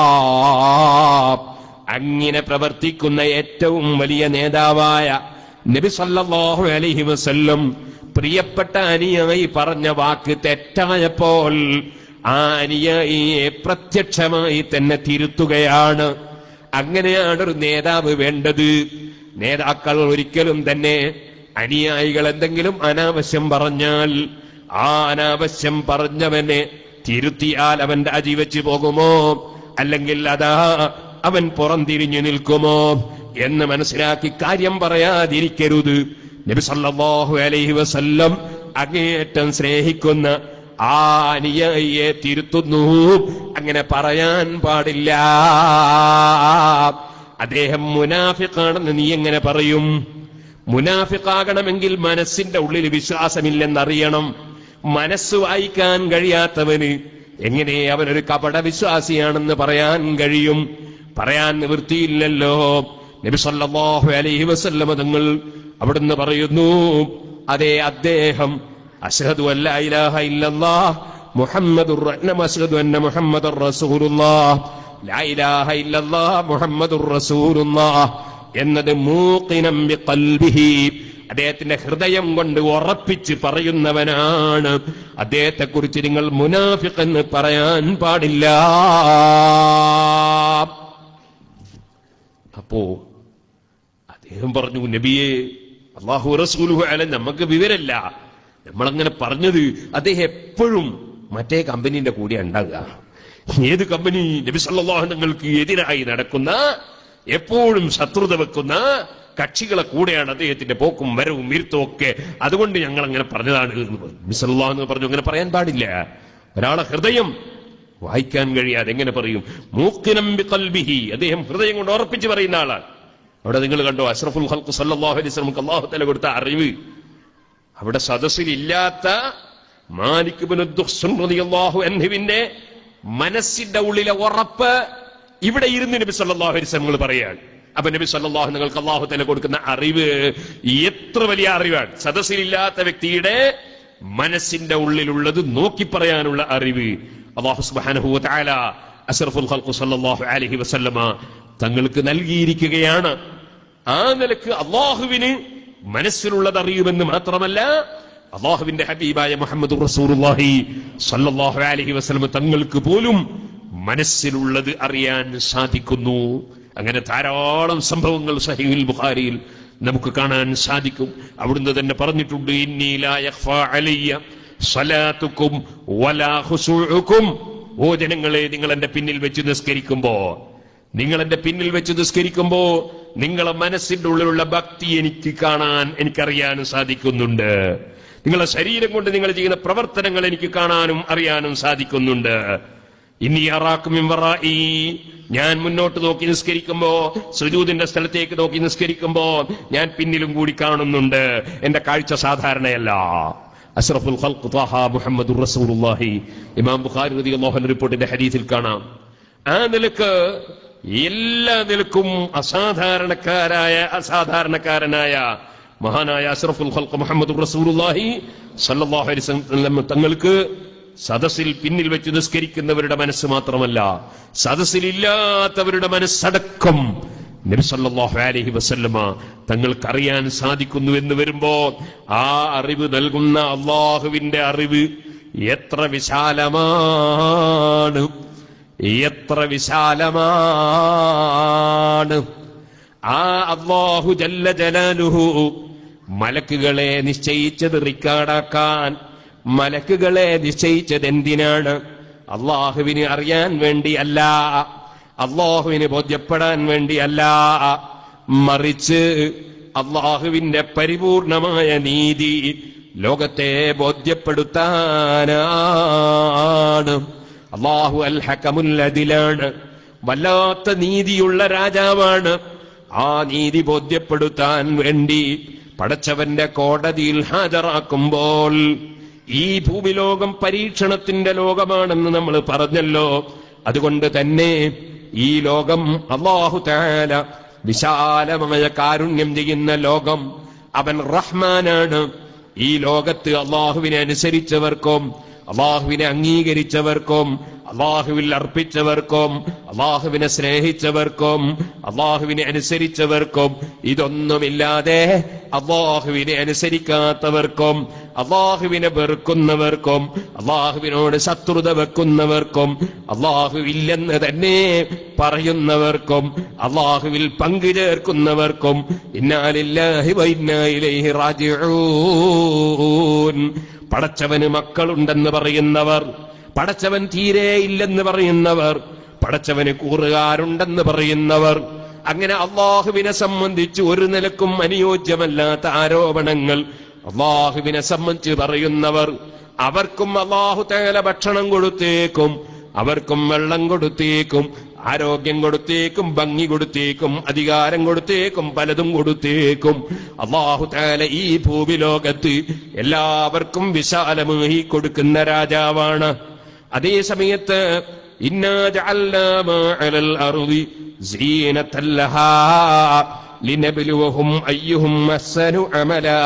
അങ്ങനെ പ്രവർത്തിക്കുന്ന ഏറ്റവും വലിയ നേതാവായ നബി സല്ലല്ലാഹു അലൈഹി വസല്ലം പ്രിയപ്പെട്ട അനുയായി പറഞ്ഞ വാക്ക് തെറ്റായപ്പോൾ ആ അനുയായിയെ പ്രത്യക്ഷമായി തന്നെ തിരുത്തുകയാണ് അങ്ങനെയാണ് ഒരു നേതാവ് വേണ്ടത് നേതാക്കൾ ഒരിക്കലും തന്നെ അനുയായികൾ എന്തെങ്കിലും അനാവശ്യം പറഞ്ഞാൽ ആ അനാവശ്യം പറഞ്ഞവനെ തിരുത്തിയാൽ അവൻ രാജിവെച്ച് പോകുമോ അല്ലെങ്കിൽ അതാ അവൻ പുറംതിരിഞ്ഞു നിൽക്കുമോ എന്ന് മനസ്സിലാക്കി കാര്യം പറയാതിരിക്കരുത് നബി സല്ലല്ലാഹു അലൈഹി വസല്ലം അങ്ങേയറ്റം സ്നേഹിക്കുന്ന ആ അനുയായിയെ തിരുത്തുന്നു അങ്ങനെ പറയാൻ പാടില്ല അദ്ദേഹം മുനാഫിക്കാണെന്ന് നീ എങ്ങനെ പറയും മുനാഫിക്കാകണമെങ്കിൽ മനസ്സിന്റെ ഉള്ളിൽ വിശ്വാസമില്ലെന്നറിയണം മനസ്സ് വായിക്കാൻ കഴിയാത്തവന് എങ്ങനെ അവനൊരു കപട വിശ്വാസിയാണെന്ന് പറയാൻ കഴിയും പറയാൻ നിവൃത്തിയില്ലല്ലോ നബി സല്ലല്ലാഹു അലൈഹി വസല്ലമ തങ്ങൾ അവിടുന്ന് പറയുന്നു അതേ അദ്ദേഹം അഷ്ഹദു അല്ല ഇലാഹ ഇല്ലല്ലാഹ് മുഹമ്മദുർ റഹ്നം അഷ്ഹദു അന്ന മുഹമ്മദുർ റസൂലുള്ളാഹ് ലാ ഇലാഹ ഇല്ലല്ലാഹ് മുഹമ്മദുർ റസൂലുള്ളാഹ് എന്നത് മൂക്കിനം ബിഖൽബിഹി അദ്ദേഹത്തിന്റെ ഹൃദയം കൊണ്ട് ഉറപ്പിച്ച് പറയുന്നവനാണ് അദ്ദേഹത്തെക്കുറിച്ച് നിങ്ങൾ മുനാഫിഖ് എന്ന് പറയാൻ പാടില്ല അപ്പോ അദ്ദേഹം പറഞ്ഞു നബിയെ അള്ളാഹു റസൂലുഹു അല നമുക്ക് വിവരല്ല നമ്മളങ്ങനെ പറഞ്ഞത് അദ്ദേഹം എപ്പോഴും മറ്റേ കമ്പനീന്റെ കൂടെ ഉണ്ടാകുക ഏത് കമ്പനി നബി സല്ലല്ലാഹു തങ്ങൾക്ക് എതിരായി നടക്കുന്ന എപ്പോഴും ശത്രുത വെക്കുന്ന കക്ഷികളെ കൂടെയാണ് അദ്ദേഹത്തിന്റെ പോക്കും വരവും ഇരുത്തും ഒക്കെ അതുകൊണ്ട് ഞങ്ങൾ അങ്ങനെ പറഞ്ഞതാണ് എന്ന് പറഞ്ഞു. നബി സല്ലല്ലാഹു എന്ന് പറഞ്ഞു അങ്ങനെ പറയാൻ പാടില്ല ഒരാളെ ഹൃദയം വായിക്കാൻ കഴിയാതെ എങ്ങനെ പറയും മൂക്കിനം ബിഖൽബിഹി അദ്ദേഹം ഹൃദയം കൊണ്ട് ഉറപ്പിച്ച് പറയുന്ന ആളാണ് അവിടെ നിങ്ങൾ കണ്ടോ അഷ്റഫുൽ ഖൽഖ് സല്ലല്ലാഹു അലൈഹി വസല്ലം അല്ലാഹു തആല കൊടുത്ത അറിവ് അവിടെ സദസ്സിൽ ഇല്ലാത്ത മാലിക് ബിൻ ദുഹ്സുൻ റളിയല്ലാഹു അൻഹുവിന്റെ മനസ്സിന്റെ ഉള്ളിലെ ഉറപ്പ് ഇവിടെ ഇരുന്ന് നബി സല്ലല്ലാഹു അലൈഹി വസല്ലം പറയാണ് അപ്പൊ നബി സല്ലല്ലാഹു നിങ്ങൾക്ക് അല്ലാഹു തആല കൊടുക്കുന്ന അറിവ് എത്ര വലിയ അറിവാണ് സദസ്സിലില്ലാത്ത വ്യക്തിയുടെ മനസ്സിന്റെ ഉള്ളിലുള്ളത് നോക്കി പറയാനുള്ള അറിവ് അല്ലാഹു സുബ്ഹാനഹു വ തആല അഷ്റഫുൽ ഖൽഖ് സല്ലല്ലാഹു അലൈഹി വസല്ലമ തങ്ങൾക്ക് നൽകിയിരിക്കുകയാണ് ആ നിലക്ക് അള്ളാഹുവിന് മനസ്സിലുള്ളത് അറിയുമെന്ന് മാത്രമല്ല അള്ളാഹുവിന്റെ ഹബീബായ മുഹമ്മദ് റസൂലുള്ളാഹി സല്ലല്ലാഹു അലൈഹി വസല്ലം തങ്ങൾക്ക് പോലും മനസ്സിലുള്ളത് അറിയാൻ സാധിക്കുന്നു അങ്ങനെ ധാരാളം സംഭവങ്ങൾ സഹീൽ ബുഖാരിയിൽ നമുക്ക് കാണാൻ സാധിക്കും അവിടുന്ന് തന്നെ പറഞ്ഞിട്ടുണ്ട് ഇന്നി ലാ യഖ്ഫാ അലയ്യ സ്വലാത്തുക്കും വലാ ഖുശൂഉക്കും ഓ ജനങ്ങളെ നിങ്ങൾ എന്റെ പിന്നിൽ വെച്ച് നിസ്കരിക്കുമ്പോ നിങ്ങൾ എന്റെ പിന്നിൽ വെച്ച് നിസ്കരിക്കുമ്പോ നിങ്ങളെ മനസ്സിന്റെ ഉള്ളിലുള്ള ഭക്തി എനിക്ക് കാണാൻ എനിക്കറിയാൻ സാധിക്കുന്നുണ്ട് നിങ്ങളെ ശരീരം കൊണ്ട് നിങ്ങൾ ചെയ്യുന്ന പ്രവർത്തനങ്ങൾ എനിക്ക് കാണാനും അറിയാനും സാധിക്കുന്നുണ്ട് ഇനി അറാക്കും ഈ ഞാൻ മുന്നോട്ട് നോക്കി നിസ്കരിക്കുമ്പോ സുജൂദിന്റെ സ്ഥലത്തേക്ക് നോക്കി നിസ്കരിക്കുമ്പോ ഞാൻ പിന്നിലും കൂടി കാണുന്നുണ്ട് എന്റെ കാഴ്ച സാധാരണയല്ല അഷ്റഫുൽ ഖൽഖ് ത്വാഹ മുഹമ്മദുർ റസൂലുള്ളാഹി ഇമാം ബുഖാരി റളിയല്ലാഹു അൻഹു റിപ്പോർട്ടിന്റെ ഹദീസിൽ കാണാം ആ നിലക്ക് എല്ലാ നിലക്കും അസാധാരണക്കാരായ അസാധാരണക്കാരനായ മഹാനായ അഷ്റഫുൽ ഖൽഖ് മുഹമ്മദുർ റസൂലുള്ളാഹി സല്ലല്ലാഹു അലൈഹി വസല്ലം തങ്ങൾക്ക് സദസ്സിൽ പിന്നിൽ വെച്ച് നിസ്കരിക്കുന്നവരുടെ മനസ്സ് മാത്രമല്ല സദസ്സിലില്ലാത്തവരുടെ മനസ്സടക്കം നബിസല്ലാഹു അലൈഹി വസല്ലമ തങ്ങൾക്കറിയാൻ സാധിക്കുന്നു എന്ന് വരുമ്പോ ആ അറിവ് നൽകുന്ന അള്ളാഹുവിന്റെ അറിവ് എത്ര വിശാലമാണ് എത്ര വിശാലമാണ് ആ അള്ളാഹു ജല്ല ജലാലുഹു മലക്കുകളെ നിശ്ചയിച്ചത് റിക്കാർഡാക്കാൻ മലക്കുകളെ നിശ്ചയിച്ചത് എന്തിനാണ് അള്ളാഹുവിന് അറിയാൻ വേണ്ടിയല്ല അള്ളാഹുവിന് ബോധ്യപ്പെടാൻ വേണ്ടിയല്ല മറിച്ച് അള്ളാഹുവിന്റെ പരിപൂർണമായ നീതി ലോകത്തെ ബോധ്യപ്പെടുത്താനാണ് അള്ളാഹു അൽ ഹക്കമുല്ലതിലാണ് വല്ലാത്ത നീതിയുള്ള രാജാവാണ് ആ നീതി ബോധ്യപ്പെടുത്താൻ വേണ്ടി പടച്ചവന്റെ കോടതിയിൽ ഹാജരാക്കുമ്പോൾ ഈ ഭൂമിലോകം പരീക്ഷണത്തിന്റെ ലോകമാണെന്ന് നമ്മൾ പറഞ്ഞല്ലോ അതുകൊണ്ട് തന്നെ ഈ ലോകം അള്ളാഹു താല വിശാലമായ കാരുണ്യം ചെയ്യുന്ന ലോകം അവൻ റഹ്മാനാണ് ഈ ലോകത്ത് അള്ളാഹുവിനെ അനുസരിച്ചവർക്കും അള്ളാഹുവിനെ അംഗീകരിച്ചവർക്കും അള്ളാഹുവിൽ അർപ്പിച്ചവർക്കും അള്ളാഹുവിനെ സ്നേഹിച്ചവർക്കും അള്ളാഹുവിനെ അനുസരിച്ചവർക്കും ഇതൊന്നുമില്ലാതെ അള്ളാഹുവിനെ അനുസരിക്കാത്തവർക്കും അള്ളാഹുവിനെ വെറുക്കുന്നവർക്കും അള്ളാഹുവിനോട് ശത്രുത വെക്കുന്നവർക്കും അള്ളാഹു ഇല്ലെന്ന് തന്നെ പറയുന്നവർക്കും അള്ളാഹുവിൽ പങ്കുചേർക്കുന്നവർക്കും ഇന്നാലില്ലാഹി വൈന്നായിലേഹി റാജിഊൻ പടച്ചവന് മക്കളുണ്ടെന്ന് പറയുന്നവർ പടച്ചവൻ തീരെ ഇല്ലെന്ന് പറയുന്നവർ പടച്ചവന് കൂറുകാരുണ്ടെന്ന് പറയുന്നവർ അങ്ങനെ അള്ളാഹുവിനെ സംബന്ധിച്ച് ഒരു നിലക്കും അനുയോജ്യമല്ലാത്ത ആരോപണങ്ങൾ അള്ളാഹുവിനെ സംബന്ധിച്ച് പറയുന്നവർ അവർക്കും അള്ളാഹു തേല ഭക്ഷണം കൊടുത്തേക്കും അവർക്കും വെള്ളം കൊടുത്തേക്കും ആരോഗ്യം കൊടുത്തേക്കും ഭംഗി കൊടുത്തേക്കും അധികാരം കൊടുത്തേക്കും പലതും കൊടുത്തേക്കും അള്ളാഹു താല ഈ ഭൂമി ലോകത്ത് എല്ലാവർക്കും വിശാലമായി കൊടുക്കുന്ന രാജാവാണ് അതേ സമയത്ത് ഇന്നാ ജഅൽനാ മാ അലൽ അർളി സീനത്തൻ ലഹാ ലിനബ്ലുവഹും അയ്യുഹും അഹ്സനു അമലാ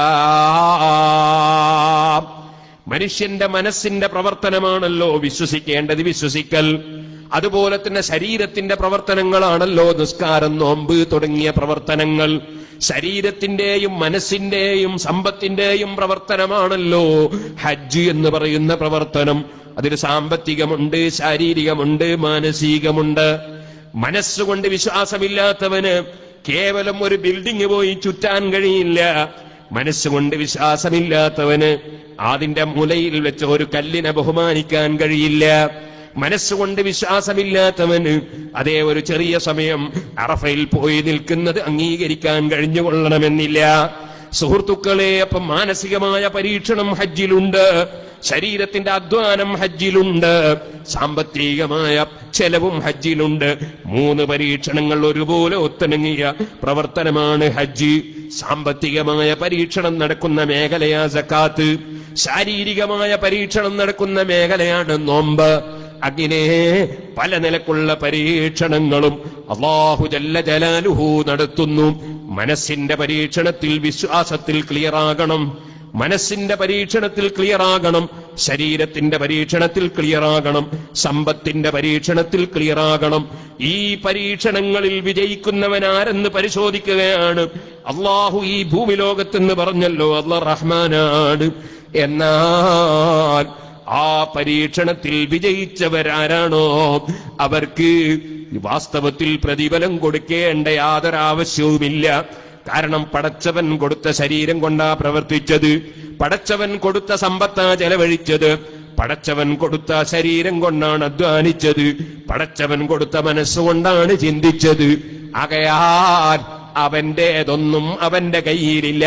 മനുഷ്യന്റെ മനസ്സിന്റെ പ്രവർത്തനമാണല്ലോ വിശ്വസിക്കേണ്ടത് വിശ്വസിക്കൽ അതുപോലെ തന്നെ ശരീരത്തിന്റെ പ്രവർത്തനങ്ങളാണല്ലോ നിസ്കാരം നോമ്പ് തുടങ്ങിയ പ്രവർത്തനങ്ങൾ ശരീരത്തിന്റെയും മനസ്സിന്റെയും സമ്പത്തിന്റെയും പ്രവർത്തനമാണല്ലോ ഹജ്ജ് എന്ന് പറയുന്ന പ്രവർത്തനം അതിൽ സാമ്പത്തികമുണ്ട് ശാരീരികമുണ്ട് മാനസികമുണ്ട് മനസ്സുകൊണ്ട് വിശ്വാസമില്ലാത്തവന് കേവലം ഒരു ബിൽഡിംഗ് പോയി ചുറ്റാൻ കഴിയില്ല മനസ്സുകൊണ്ട് വിശ്വാസമില്ലാത്തവന് അതിന്റെ മുലയിൽ വെച്ച് ഒരു കല്ലിനെ ബഹുമാനിക്കാൻ കഴിയില്ല മനസ്സുകൊണ്ട് വിശ്വാസമില്ലാത്തവന് അതേ ഒരു ചെറിയ സമയം അറഫയിൽ പോയി നിൽക്കുന്നത് അംഗീകരിക്കാൻ കഴിഞ്ഞുകൊള്ളണമെന്നില്ല സുഹൃത്തുക്കളെ അപ്പം മാനസികമായ പരീക്ഷണം ഹജ്ജിലുണ്ട് ശരീരത്തിന്റെ അധ്വാനം ഹജ്ജിലുണ്ട് സാമ്പത്തികമായ ചെലവും ഹജ്ജിലുണ്ട് മൂന്ന് പരീക്ഷണങ്ങൾ ഒരുപോലെ ഒത്തിണങ്ങിയ പ്രവർത്തനമാണ് ഹജ്ജ് സാമ്പത്തികമായ പരീക്ഷണം നടക്കുന്ന മേഖലയാ സക്കാത്ത് ശാരീരികമായ പരീക്ഷണം നടക്കുന്ന മേഖലയാണ് നോമ്പ് അങ്ങനെ പല നിലക്കുള്ള പരീക്ഷണങ്ങളും അള്ളാഹു ജല്ല ജലാലുഹു നടത്തുന്നു മനസ്സിന്റെ പരീക്ഷണത്തിൽ വിശ്വാസത്തിൽ ക്ലിയറാകണം മനസ്സിന്റെ പരീക്ഷണത്തിൽ ക്ലിയറാകണം ശരീരത്തിന്റെ പരീക്ഷണത്തിൽ ക്ലിയറാകണം സമ്പത്തിന്റെ പരീക്ഷണത്തിൽ ക്ലിയറാകണം ഈ പരീക്ഷണങ്ങളിൽ വിജയിക്കുന്നവൻ ആരെന്ന് പരിശോധിക്കുകയാണ് അള്ളാഹു ഈ ഭൂമിലോകത്തെന്ന് പറഞ്ഞല്ലോ അള്ളാഹ് റഹ്മാനാണ് എന്നാൽ ആ പരീക്ഷണത്തിൽ വിജയിച്ചവരാരാണോ അവർക്ക് വാസ്തവത്തിൽ പ്രതിഫലം കൊടുക്കേണ്ട യാതൊരു ആവശ്യവുമില്ല കാരണം പടച്ചവൻ കൊടുത്ത ശരീരം കൊണ്ടാ പ്രവർത്തിച്ചത് പടച്ചവൻ കൊടുത്ത സമ്പത്താ ചെലവഴിച്ചത് പടച്ചവൻ കൊടുത്ത ശരീരം കൊണ്ടാണ് അധ്വാനിച്ചത് പടച്ചവൻ കൊടുത്ത മനസ്സുകൊണ്ടാണ് ചിന്തിച്ചത് ആകയാൽ അവന്റേതൊന്നും അവന്റെ കയ്യിലില്ല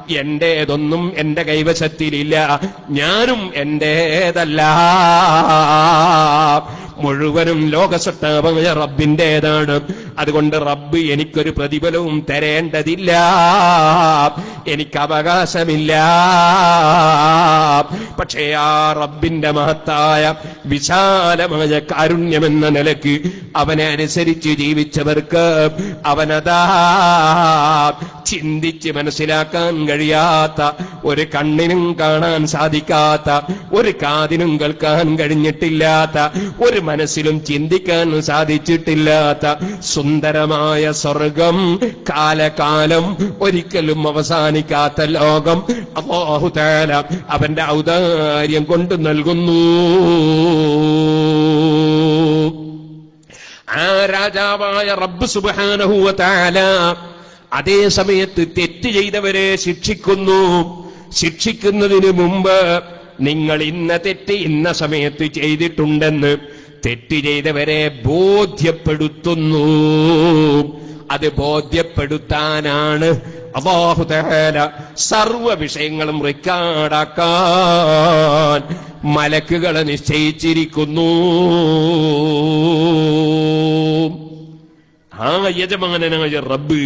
എന്റേതൊന്നും എന്റെ കൈവശത്തിലില്ല ഞാനും എന്റേതല്ല മുഴുവനും ലോകസത്താപമായ റബ്ബിന്റേതാണ് അതുകൊണ്ട് റബ്ബ് എനിക്കൊരു പ്രതിഫലവും തരേണ്ടതില്ല എനിക്ക് അവകാശമില്ല പക്ഷേ ആ റബ്ബിന്റെ മഹത്തായ വിശാലമായ കാരുണ്യമെന്ന നിലക്ക് അവനെ അനുസരിച്ച് ജീവിച്ചവർക്ക് അവനതാ ചിന്തിച്ച് മനസ്സിലാക്കാൻ കഴിയാത്ത ഒരു കണ്ണിനും കാണാൻ സാധിക്കാത്ത ഒരു കാതിനും കേൾക്കാൻ കഴിഞ്ഞിട്ടില്ലാത്ത ഒരു മനസ്സിലും ചിന്തിക്കാൻ സാധിച്ചിട്ടില്ലാത്ത സുന്ദരമായ സ്വർഗം കാലകാലം ഒരിക്കലും അവസാനിക്കാത്ത ലോകം അള്ളാഹു താല അവന്റെ ഔദാര്യം കൊണ്ട് നൽകുന്നു ആ രാജാവായ റബ്ബ് സുബാനഹുവ താല അതേ സമയത്ത് തെറ്റ് ചെയ്തവരെ ശിക്ഷിക്കുന്നു ശിക്ഷിക്കുന്നതിന് മുമ്പ് നിങ്ങൾ ഇന്ന തെറ്റ് ഇന്ന സമയത്ത് ചെയ്തിട്ടുണ്ടെന്ന് തെറ്റ് ചെയ്തവരെ ബോധ്യപ്പെടുത്തുന്നു അത് ബോധ്യപ്പെടുത്താനാണ് അള്ളാഹു തആല സർവ വിഷയങ്ങളും റെക്കോർഡാക്കാൻ മലക്കുകളെ നിശ്ചയിച്ചിരിക്കുന്നു ആ യജമാനനായ റബ്ബ്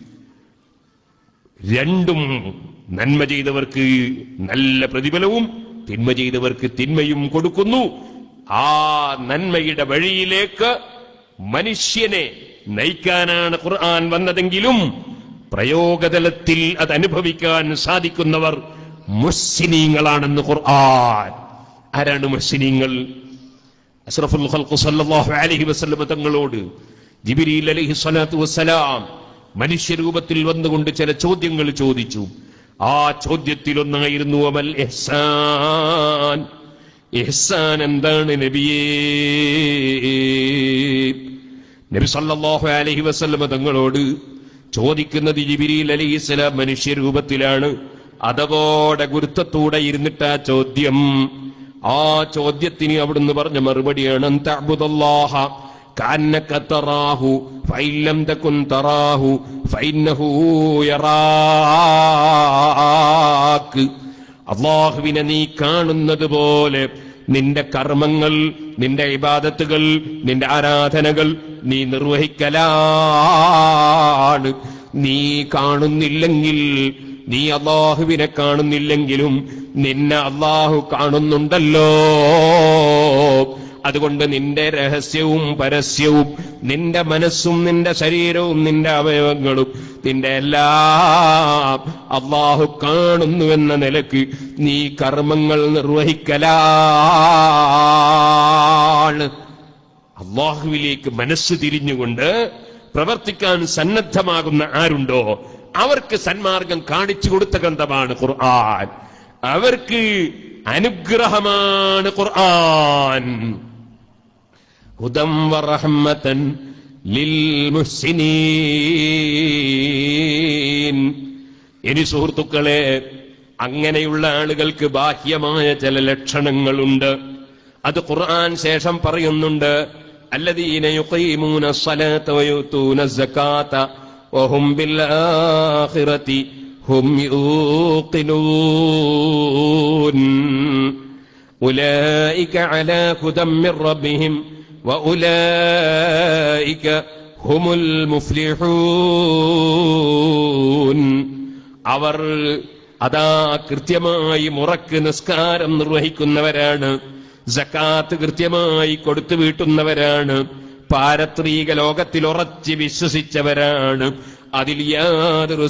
രണ്ടും നന്മ ചെയ്തവർക്ക് നല്ല പ്രതിഫലവും തിന്മ ചെയ്തവർക്ക് തിന്മയും കൊടുക്കുന്നു ആ നന്മയുടെ വഴിയിലേക്ക് മനുഷ്യനെ നയിക്കാനാണ് ഖുർആൻ വന്നതെങ്കിലും പ്രയോഗതലത്തിൽ അത് അനുഭവിക്കാൻ സാധിക്കുന്നവർ മുസ്ലിങ്ങളാണെന്ന് ഖുർആൻ ആരാണ് മുസ്ലിങ്ങൾ അഷ്റഫുൽ ഖൽഖ് സല്ലല്ലാഹു അലൈഹി വസല്ലം തങ്ങളോട് ജിബ്രീൽ അലൈഹി സ്വലാത്തു വസ്സലാം മനുഷ്യരൂപത്തിൽ വന്നുകൊണ്ട് ചില ചോദ്യങ്ങൾ ചോദിച്ചു ആ ചോദ്യത്തിലൊന്നായിരുന്നു അമൽ ഇഹ്സാൻ ഇഹ്സാൻ എന്താണ് നബിയേ നബി സല്ലല്ലാഹു അലൈഹി വസല്ലം തങ്ങളോട് ചോദിക്കുന്നത് ജിബിരിൽ അലൈഹിസ്സലാം മനുഷ്യരൂപത്തിലാണ് അതവോടെ ഗുരുത്വത്തോടെ ഇരുന്നിട്ട് ആ ചോദ്യം ആ ചോദ്യത്തിന് അവിടുന്ന് പറഞ്ഞ മറുപടിയാണ് "അൻ തഅ്ബുദല്ലാഹ കഅന്നക തറാഹു ഫഇൻ ലം തകുൻ തറാഹു ഫഇന്നഹു യറാക്ക് അള്ളാഹുവിനെ നീ കാണുന്നത് പോലെ നിന്റെ കർമ്മങ്ങൾ നിന്റെ ഇബാദത്തുകൾ നിന്റെ ആരാധനകൾ നീ നിർവഹിക്കലാണ് നീ കാണുന്നില്ലെങ്കിൽ നീ അള്ളാഹുവിനെ കാണുന്നില്ലെങ്കിലും നിന്നെ അള്ളാഹു കാണുന്നുണ്ടല്ലോ അതുകൊണ്ട് നിന്റെ രഹസ്യവും പരസ്യവും നിന്റെ മനസ്സും നിന്റെ ശരീരവും നിന്റെ അവയവങ്ങളും നിന്റെ എല്ലാം അള്ളാഹു കാണുന്നുവെന്ന നിലക്ക് നീ കർമ്മങ്ങൾ നിർവഹിക്കലാണ് അള്ളാഹുവിലേക്ക് മനസ്സ് തിരിഞ്ഞുകൊണ്ട് പ്രവർത്തിക്കാൻ സന്നദ്ധമാകുന്ന ആരുണ്ടോ അവർക്ക് സന്മാർഗം കാണിച്ചു കൊടുത്ത ഗ്രന്ഥമാണ് ഖുർആൻ അവർക്ക് അനുഗ്രഹമാണ് ഖുർആൻ ഹുദം വറഹ്മതൻ ലിൽ മുഹ്സിനീൻ ഇനി സുഹൃത്തുക്കളെ അങ്ങനെയുള്ള ആളുകൾക്ക് ബാഹ്യമായ ചില ലക്ഷണങ്ങളുണ്ട് അത് ഖുർആൻ ശേഷം പറയുന്നുണ്ട് الذين يقيمون الصلاة ويؤتون الزكاة وهم بالآخرة هم يوقنون أولئك على هدى من ربهم وأولئك هم المفلحون അവർ അതാ കൃത്യമായി മുറക്ക് നിസ്കാരം നിർവഹിക്കുന്നവരാണ് ജക്കാത്ത് കൃത്യമായി കൊടുത്തു വീട്ടുന്നവരാണ് പാരത്രീക ലോകത്തിൽ ഉറച്ച് വിശ്വസിച്ചവരാണ് അതിൽ യാതൊരു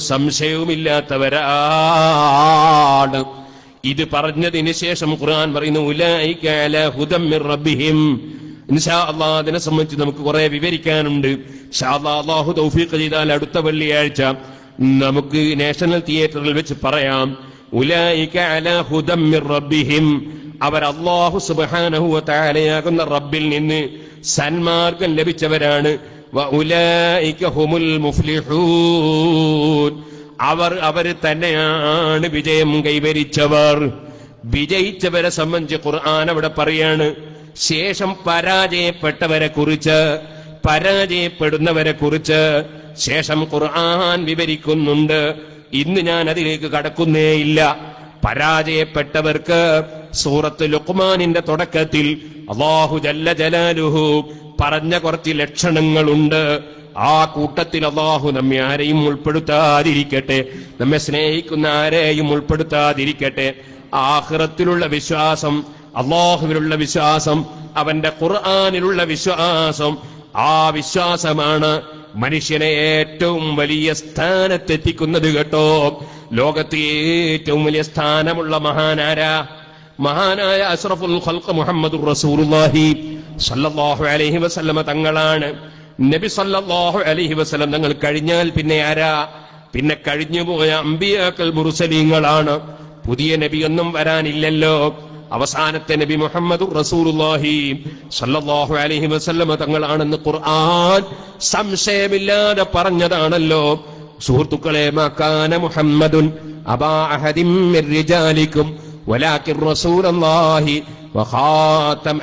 സംശയവുമില്ലാത്തവരാണ് ഇത് പറഞ്ഞതിന് ശേഷം ഖുർആൻ പറയുന്നു ഉലൈക അലാ ഹുദം മിർ റബ്ബിഹിം ഇൻഷാ അള്ളാഹ് അതിനെ സംബന്ധിച്ച് നമുക്ക് കുറെ വിവരിക്കാനുണ്ട് ഇൻഷാ അള്ളാഹ് അള്ളാഹു തൗഫീഖ് ചെയ്താൽ അടുത്ത വെള്ളിയാഴ്ച നമുക്ക് നാഷണൽ തിയേറ്ററിൽ വെച്ച് പറയാം ഉലൈക അലാ ഹുദം മിർ റബ്ബിഹിം അവർ അള്ളാഹു സുബ്ഹാനഹു വ തആലയാകുന്ന റബ്ബിൽ നിന്ന് സന്മാർഗം ലഭിച്ചവരാണ് വ ഉലൈക ഹുമുൽ മുഫ്ലിഹൂൻ അവർ അവർ തന്നെയാണ് വിജയം കൈവരിച്ചവർ വിജയിച്ചവരെ സംബന്ധിച്ച് ഖുർആൻ അവിടെ പറയാണ് ശേഷം പരാജയപ്പെട്ടവരെ കുറിച്ച് പരാജയപ്പെടുന്നവരെ കുറിച്ച് ശേഷം ഖുർആൻ വിവരിക്കുന്നുണ്ട് ഇന്ന് ഞാൻ അതിലേക്ക് കടക്കുന്നേയില്ല പരാജയപ്പെട്ടവർക്ക് സൂറത്ത് ലുക്മാനിന്റെ തുടക്കത്തിൽ അള്ളാഹു ജല്ല ജലാലുഹു പറഞ്ഞ കുറച്ച് ലക്ഷണങ്ങളുണ്ട് ആ കൂട്ടത്തിൽ അള്ളാഹു നമ്മെ ആരെയും ഉൾപ്പെടുത്താതിരിക്കട്ടെ നമ്മെ സ്നേഹിക്കുന്ന ആരെയും ഉൾപ്പെടുത്താതിരിക്കട്ടെ ആഹ്റത്തിലുള്ള വിശ്വാസം അള്ളാഹുവിലുള്ള വിശ്വാസം അവന്റെ ഖുർആാനിലുള്ള വിശ്വാസം ആ വിശ്വാസമാണ് മനുഷ്യനെ ഏറ്റവും വലിയ സ്ഥാനത്തെത്തിക്കുന്നത് കേട്ടോ ലോകത്തെ ഏറ്റവും വലിയ സ്ഥാനമുള്ള മഹാനാരാ മഹാനായ അഷ്റഫുൽ ഖൽഖ് മുഹമ്മദ് റസൂലുള്ളാഹി സല്ലല്ലാഹു അലൈഹി വസല്ലമ തങ്ങളാണ് നബി സല്ലല്ലാഹു അലൈഹി വസല്ലം തങ്ങൾ കഴിഞ്ഞാൽ പിന്നെ ആരാ പിന്നെ കഴിഞ്ഞുപോയ അമ്പിയാക്കൽ മുർസലീങ്ങളാണ് പുതിയ നബിയൊന്നും വരാനില്ലല്ലോ അവസാനത്തെ നബി മുഹമ്മദ് റസൂലുള്ളാഹി സല്ലല്ലാഹു അലൈഹി വസല്ലമ തങ്ങളാണെന്ന് ഖുർആൻ സംശയമില്ലാതെ പറഞ്ഞതാണല്ലോ സുഹൃത്തുക്കളെ മക്കാന മുഹമ്മദുൻ അബാ അഹദിൻ മിർ റിജാലിക്കും ولكن رسول الله وخاتم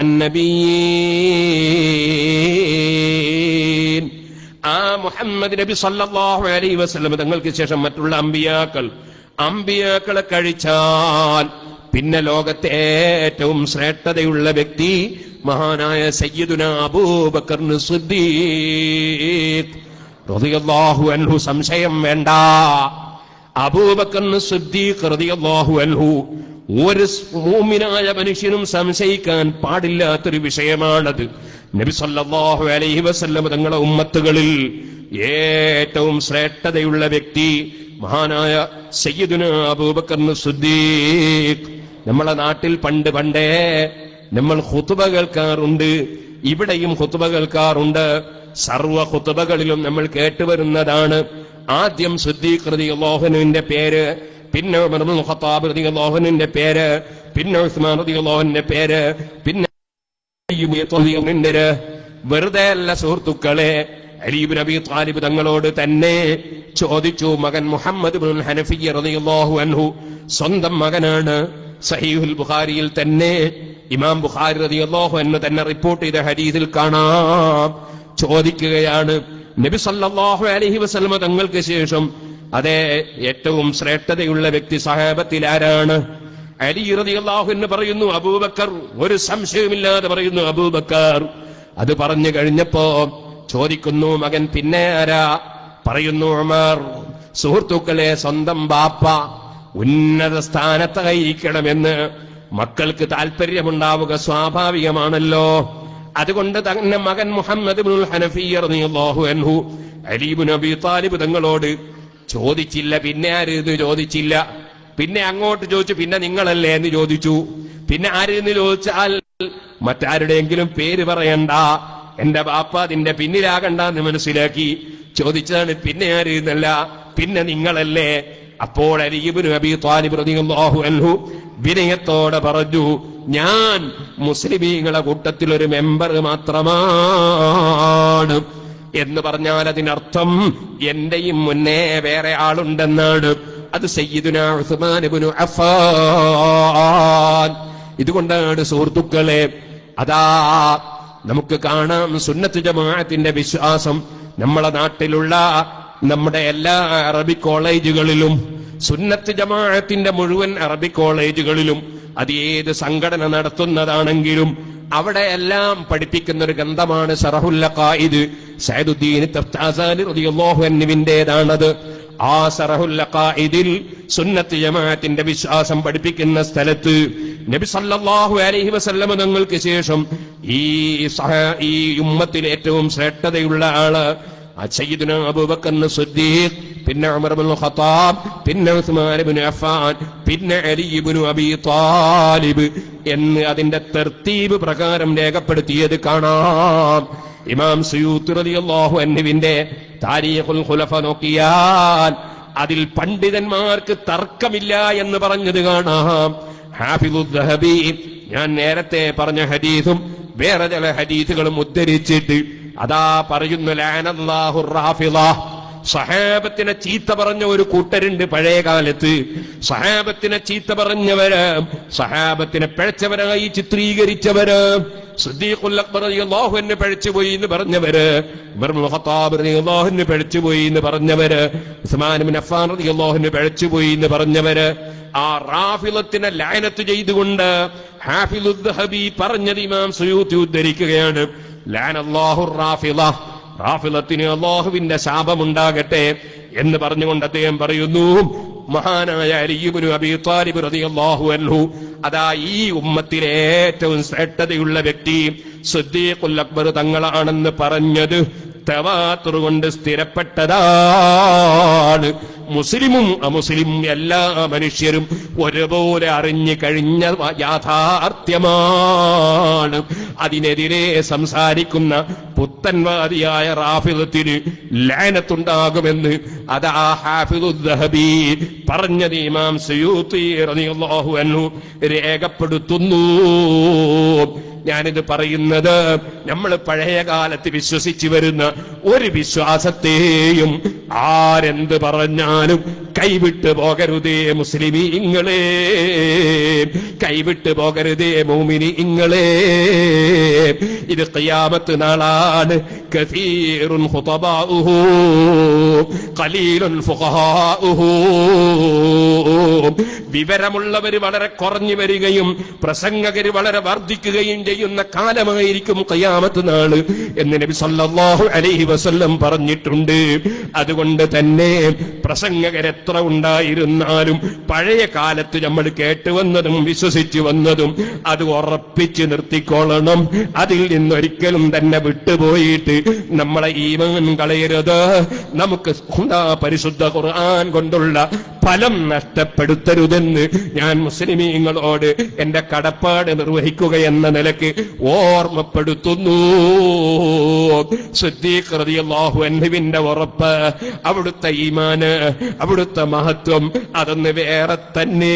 النبيين ആ മുഹമ്മദ് നബി സല്ലല്ലാഹു അലൈഹി വസല്ലം തങ്ങൾക്ക് ശേഷം മറ്റുള്ള അമ്പിയാക്കൾ അമ്പിയാക്കളെ കഴിച്ചാൽ പിന്നെ ലോകത്തെ ഏറ്റവും ശ്രേഷ്ഠതയുള്ള വ്യക്തി മഹാനായ സയ്യിദുന അബൂബക്കർ സിദ്ദീഖ് റളിയല്ലാഹു അൻഹു സംശയം വേണ്ട അബൂബക്കർ സിദ്ദീഖ് റളിയല്ലാഹു അൻഹു ഒരു മൂമിനായ മനുഷ്യനും സംശയിക്കാൻ പാടില്ലാത്തൊരു വിഷയമാണത് നബി സല്ലല്ലാഹു അലൈഹി വസല്ലം തങ്ങളെ ഉമ്മത്തുകളിൽ ഏറ്റവും ശ്രേഷ്ഠതയുള്ള വ്യക്തി മഹാനായ സയ്യിദുന അബൂബക്കർ സിദ്ദീഖ് നമ്മളെ നാട്ടിൽ പണ്ട് പണ്ടേ നമ്മൾ ഹുത്തുബ കേൾക്കാറുണ്ട് ഇവിടെയും ഹുത്തുബ കേൾക്കാറുണ്ട് സർവ ഹുത്തുബകളിലും നമ്മൾ കേട്ടുവരുന്നതാണ് ആദ്യം സിദ്ദീഖ് റളിയല്ലാഹുവിന്റെ പേര് പിന്നെ ഉമർ ഇബ്നുൽ ഖത്താബ് റളിയല്ലാഹുവിന്റെ പേര് പിന്നെ ഉസ്മാൻ റളിയല്ലാഹുവിന്റെ പേര് പിന്നെ അയ്യൂബ് വെറുതെ അല്ല സുഹൃത്തുക്കളെ അലീബ് നബി താലിബ് തങ്ങളോട് തന്നെ ചോദിച്ചു മകൻ മുഹമ്മദ് ബിൻ ഹനഫി റളിയല്ലാഹു അൻഹു സ്വന്തം മകനാണ് സഹീഹുൽ ബുഖാരിയിൽ തന്നെ ഇമാം ബുഖാരി റളിയല്ലാഹു അൻഹു തന്നെ റിപ്പോർട്ട് ചെയ്ത ഹദീസിൽ കാണാം ചോദിക്കുകയാണ് നബി സല്ലല്ലാഹു അലൈഹി വസല്ലമ തങ്ങൾക്ക് ശേഷം അതെ ഏറ്റവും ശ്രേഷ്ഠതയുള്ള വ്യക്തി സഹാബത്തിൽ ആരാണ് അലി റളിയല്ലാഹു എന്ന് പറയുന്നു അബൂബക്കർ ഒരു സംശയമില്ലാതെ പറയുന്നു അബൂബക്കർ അത് പറഞ്ഞു കഴിഞ്ഞപ്പോ ചോദിക്കുന്നു മകൻ പിന്നെ ആരാ പറയുന്നു ഉമർ സുഹൃത്തുക്കളെ സ്വന്തം ബാപ്പ ഉന്നത സ്ഥാനത്തായിരിക്കണമെന്ന് മക്കൾക്ക് താല്പര്യമുണ്ടാവുക സ്വാഭാവികമാണല്ലോ അതുകൊണ്ട് തന്നെ മകൻ മുഹമ്മദ് ബിനുൽ ഹനഫി റളിയല്ലാഹു അൻഹു അലീബ് നബി താലിബ് തങ്ങളോട് ചോദിച്ചില്ല പിന്നെ ആര് എന്ന് ചോദിച്ചില്ല പിന്നെ അങ്ങോട്ട് ചോദിച്ചു പിന്നെ നിങ്ങളല്ലേ എന്ന് ചോദിച്ചു പിന്നെ ആര് എന്ന് ചോദിച്ചാൽ മറ്റാരുടെയെങ്കിലും പേര് പറയണ്ട എന്റെ ബാപ്പ അതിന്റെ പിന്നിലാകണ്ട എന്ന് മനസ്സിലാക്കി ചോദിച്ചതാണ് പിന്നെ ആര് എന്നല്ല പിന്നെ നിങ്ങളല്ലേ അപ്പോൾ അലിബിന് അബി താലിബ് റളിയല്ലാഹു അൻഹു വിനയത്തോടെ പറഞ്ഞു ഞാൻ മുസ്ലിമീങ്ങളെ കൂട്ടത്തിൽ ഒരു മെമ്പർ മാത്രമാണ് എന്ന് പറഞ്ഞാൽ അതിനർത്ഥം എന്റെയും മുന്നേ വേറെ ആളുണ്ടെന്നാണ് അത് സയ്യിദുന ഉസ്മാൻ ഇബ്നു അഫ്ഫാൻ ഇതുകൊണ്ടാണ് സുഹൃത്തുക്കളെ അതാ നമുക്ക് കാണാം സുന്നത്ത് ജമാഅത്തിന്റെ വിശ്വാസം നമ്മളെ നാട്ടിലുള്ള നമ്മുടെ എല്ലാ അറബി കോളേജുകളിലും സുന്നത്ത് ജമാഅത്തിന്റെ മുഴുവൻ അറബി കോളേജുകളിലും അത് ഏത് സംഘടന നടത്തുന്നതാണെങ്കിലും അവിടെ എല്ലാം പഠിപ്പിക്കുന്ന ഒരു ഗ്രന്ഥമാണ് സറഹുല്ല ഖായിദ് സൈദുദ്ദീൻ തഫ്താസാനി റളിയല്ലാഹു അൻഹുവിന്റേതാണത് ആ സറഹുല്ല ഖായിദിൽ സുന്നത്ത് ജമാഅത്തിന്റെ വിശ്വാസം പഠിപ്പിക്കുന്ന സ്ഥലത്ത് നബി സല്ലല്ലാഹു അലൈഹി വസല്ലമ തങ്ങൾക്ക് ശേഷം ഈ സഹ ഈ ഉമ്മത്തിൽ ഏറ്റവും ശ്രേഷ്ഠതയുള്ള ആള് സയ്യിദുന അബൂബക്കർ സിദ്ദീഖ് പിന്നെ ഉമർ ഇബ്നുൽ ഖത്താബ് പിന്നെ ഉസ്മാൻ ഇബ്നു അഫ്ഫാൻ പിന്നെ അലി ഇബ്നു അബി താലിബ് എന്ന് അതിന്റെ തർത്തീബ് പ്രകാരം രേഖപ്പെടുത്തിയത് കാണാം ഇമാം സുയൂത്ത് റളിയല്ലാഹു അൻഹുവിന്റെ താരീഖുൽ ഖുലഫ നോക്കിയാൽ അതിൽ പണ്ഡിതന്മാർക്ക് തർക്കമില്ല എന്ന് പറഞ്ഞത് കാണാം ഹാഫിദു ദഹബി ഞാൻ നേരത്തെ പറഞ്ഞ ഹദീസും വേറെ ചില ഹദീസുകളും ഉദ്ധരിച്ചിട്ട് അതാ പറയുന്നു ലാനല്ലാഹു റാഫിള സഹാബത്തിനെ ചീത്ത പറഞ്ഞ ഒരു കൂട്ടരുണ്ട് പഴയ കാലത്ത് സഹാബത്തിനെ ചീത്ത പറഞ്ഞവര് സഹാബത്തിനെ പിഴച്ചവരായി ചിത്രീകരിച്ചവര് സിദ്ദീഖുൽ അക്ബർ റളിയല്ലാഹു അൻഹു പിഴച്ചുപോയി എന്ന് പറഞ്ഞവര് ഉമർ ഇബ്നുൽ ഖത്താബ് റളിയല്ലാഹു അൻഹു പിഴച്ചുപോയി എന്ന് പറഞ്ഞവര് ഉസ്മാൻ ഇബ്നു അഫ്ഫാൻ റളിയല്ലാഹു അൻഹു പിഴച്ചുപോയി എന്ന് പറഞ്ഞവര് ആ റാഫിളത്തിനെ ലയനത്ത് ചെയ്തുകൊണ്ട് ഹാഫിലുദ്ദഹബി പറഞ്ഞത് ഇമാം സുയൂത്തി ഉദ്ധരിക്കുകയാണ് ലാനല്ലാഹു റാഫിള റാഫിളത്തിന് അള്ളാഹുവിന്റെ ശാപമുണ്ടാകട്ടെ എന്ന് പറഞ്ഞുകൊണ്ട് അദ്ദേഹം പറയുന്നു മഹാനായ അലിയുബിനു അബി താലിബ് റളിയല്ലാഹു അൻഹു അതാ ഈ ഉമ്മത്തിലെ ഏറ്റവും ശ്രേഷ്ഠതയുള്ള വ്യക്തി സുദ്ദീഖുൽ അക്ബർ തങ്ങളാണെന്ന് പറഞ്ഞത് തവാത്തുർ കൊണ്ട് സ്ഥിരപ്പെട്ടതാണ് മുസ്ലിമും അമുസ്ലിമും എല്ലാ മനുഷ്യരും ഒരുപോലെ അറിഞ്ഞു കഴിഞ്ഞ യാഥാർത്ഥ്യമാണ് അതിനെതിരെ സംസാരിക്കുന്ന പുത്തൻവാദിയായ റാഫിദത്തിന് ലാനത്തുണ്ടാകുമെന്ന് അതാ ഹാഫിദുദ്ദഹബി പറഞ്ഞത് ഇമാം സയൂത്തി റളിയല്ലാഹു അൻഹു രേഖപ്പെടുത്തുന്നു ഞാനിത് പറയുന്നത് നമ്മൾ പഴയ കാലത്ത് വിശ്വസിച്ചു വരുന്ന ഒരു വിശ്വാസത്തെയും ആരെന്ത് പറഞ്ഞാലും കൈവിട്ട് പോകരുതേ മുസ്ലിമീങ്ങളെ കൈവിട്ട് പോകരുതേ മോമിനി ഇങ്ങളെ ഇത് ഖിയാമത്ത് നാളാണ് കസീറുൻ ഖുതബാഉഹു ഖലീലുൻ ഫുഖഹാഉഹു വിവരമുള്ളവർ വളരെ കുറഞ്ഞു വരികയും പ്രസംഗകര് വളരെ വർദ്ധിക്കുകയും ചെയ്യുന്ന കാലമായിരിക്കും ഖിയാമത്ത് നാള് എന്ന് നബി സല്ലല്ലാഹു അലൈഹി വസല്ലം പറഞ്ഞിട്ടുണ്ട് അതുകൊണ്ട് തന്നെ പ്രസംഗകരെത്ര ഉണ്ടായിരുന്നാലും പഴയ കാലത്ത് നമ്മൾ കേട്ടുവന്നതും വിശ്വസിച്ചു വന്നതും അത് ഉറപ്പിച്ച് നിർത്തിക്കൊള്ളണം അതിൽ നിന്നൊരിക്കലും തന്നെ വിട്ടുപോയിട്ട് നമ്മളെ ഈമാൻ കളയരുത് നമുക്ക് ഖുദാ പരിശുദ്ധ ഖുർആൻ കൊണ്ടുള്ള ഫലം നഷ്ടപ്പെടുത്തരുതെന്ന് ഞാൻ മുസ്ലിമീങ്ങളോട് എന്റെ കടപ്പാട് നിർവഹിക്കുക എന്ന നിലക്ക് ഓർമ്മപ്പെടുത്തുന്നു സിദ്ദീഖ് റളിയല്ലാഹു അൻഹുവിന്റെ ഉറപ്പ് അവിടുത്തെ ഈമാന് അവിടുത്തെ മഹത്വം അതൊന്ന് വേറെ തന്നെ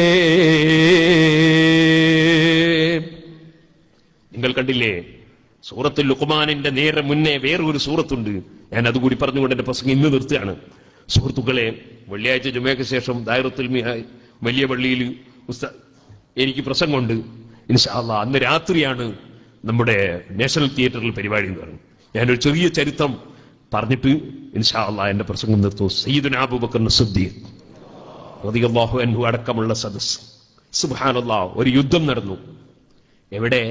നിങ്ങൾ കണ്ടില്ലേ സൂറത്തുൽ ലുഖ്മാനിന്റെ നേരെ മുന്നേ വേറൊരു സൂറത്തുണ്ട് ഞാൻ അതുകൂടി പറഞ്ഞുകൊണ്ട് എന്റെ പ്രസംഗം ഇന്ന് നിർത്തുകയാണ് സുഹൃത്തുക്കളെ വെള്ളിയാഴ്ച ജുമയ്ക്ക് ശേഷം ദായറത്തുൽ മിഹായ് വലിയ പള്ളിയിൽ ഉസ്താ- എനിക്ക് പ്രസംഗമുണ്ട് ഇൻഷാല്ല അന്ന് രാത്രിയാണ് നമ്മുടെ നാഷണൽ തിയേറ്ററിൽ പരിപാടി എന്ന് പറഞ്ഞു ഞാനൊരു ചെറിയ ചരിത്രം പറഞ്ഞിട്ട് ഇൻഷാല്ല എന്റെ പ്രസംഗം നിർത്തൂ സയ്യിദുന അബൂബക്കർ സിദ്ദീഖ് റളിയല്ലാഹു അൻഹു അടക്കമുള്ള സദസ് സുബ്ഹാനല്ലാഹ് ഒരു യുദ്ധം നടന്നു എവിടെ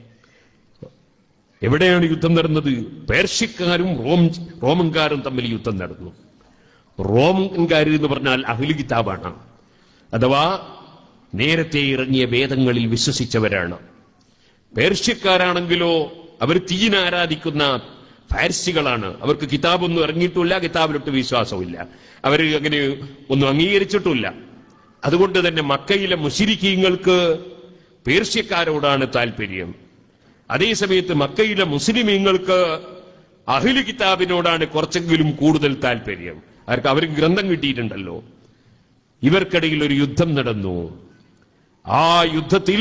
എവിടെയാണ് യുദ്ധം നടന്നത് പേർഷ്യക്കാരും റോം റോമൻകാരും തമ്മിൽ യുദ്ധം നടന്നു റോമൻകാർ എന്ന് പറഞ്ഞാൽ അഹ്ലു കിതാബാണ് അഥവാ നേരത്തെ ഇറങ്ങിയ വേദങ്ങളിൽ വിശ്വസിച്ചവരാണ് പേർഷ്യക്കാരാണെങ്കിലോ അവർ തീയിനെ ആരാധിക്കുന്ന ഫാരിസികളാണ് അവർക്ക് കിതാബൊന്നും ഇറങ്ങിയിട്ടില്ല കിതാബിലൊട്ട് വിശ്വാസമില്ല അവർ അങ്ങനെ ഒന്നും അംഗീകരിച്ചിട്ടില്ല അതുകൊണ്ട് തന്നെ മക്കയിലെ മുഷിരിക്കീങ്ങൾക്ക് പേർഷ്യക്കാരോടാണ് താല്പര്യം അതേസമയത്ത് മക്കയിലെ മുസ്ലിമീങ്ങൾക്ക് അഹിലു കിതാബിനോടാണ് കുറച്ചെങ്കിലും കൂടുതൽ താല്പര്യം അവർക്ക് അവർക്ക് ഗ്രന്ഥം കിട്ടിയിട്ടുണ്ടല്ലോ ഇവർക്കിടയിൽ ഒരു യുദ്ധം നടന്നു ആ യുദ്ധത്തിൽ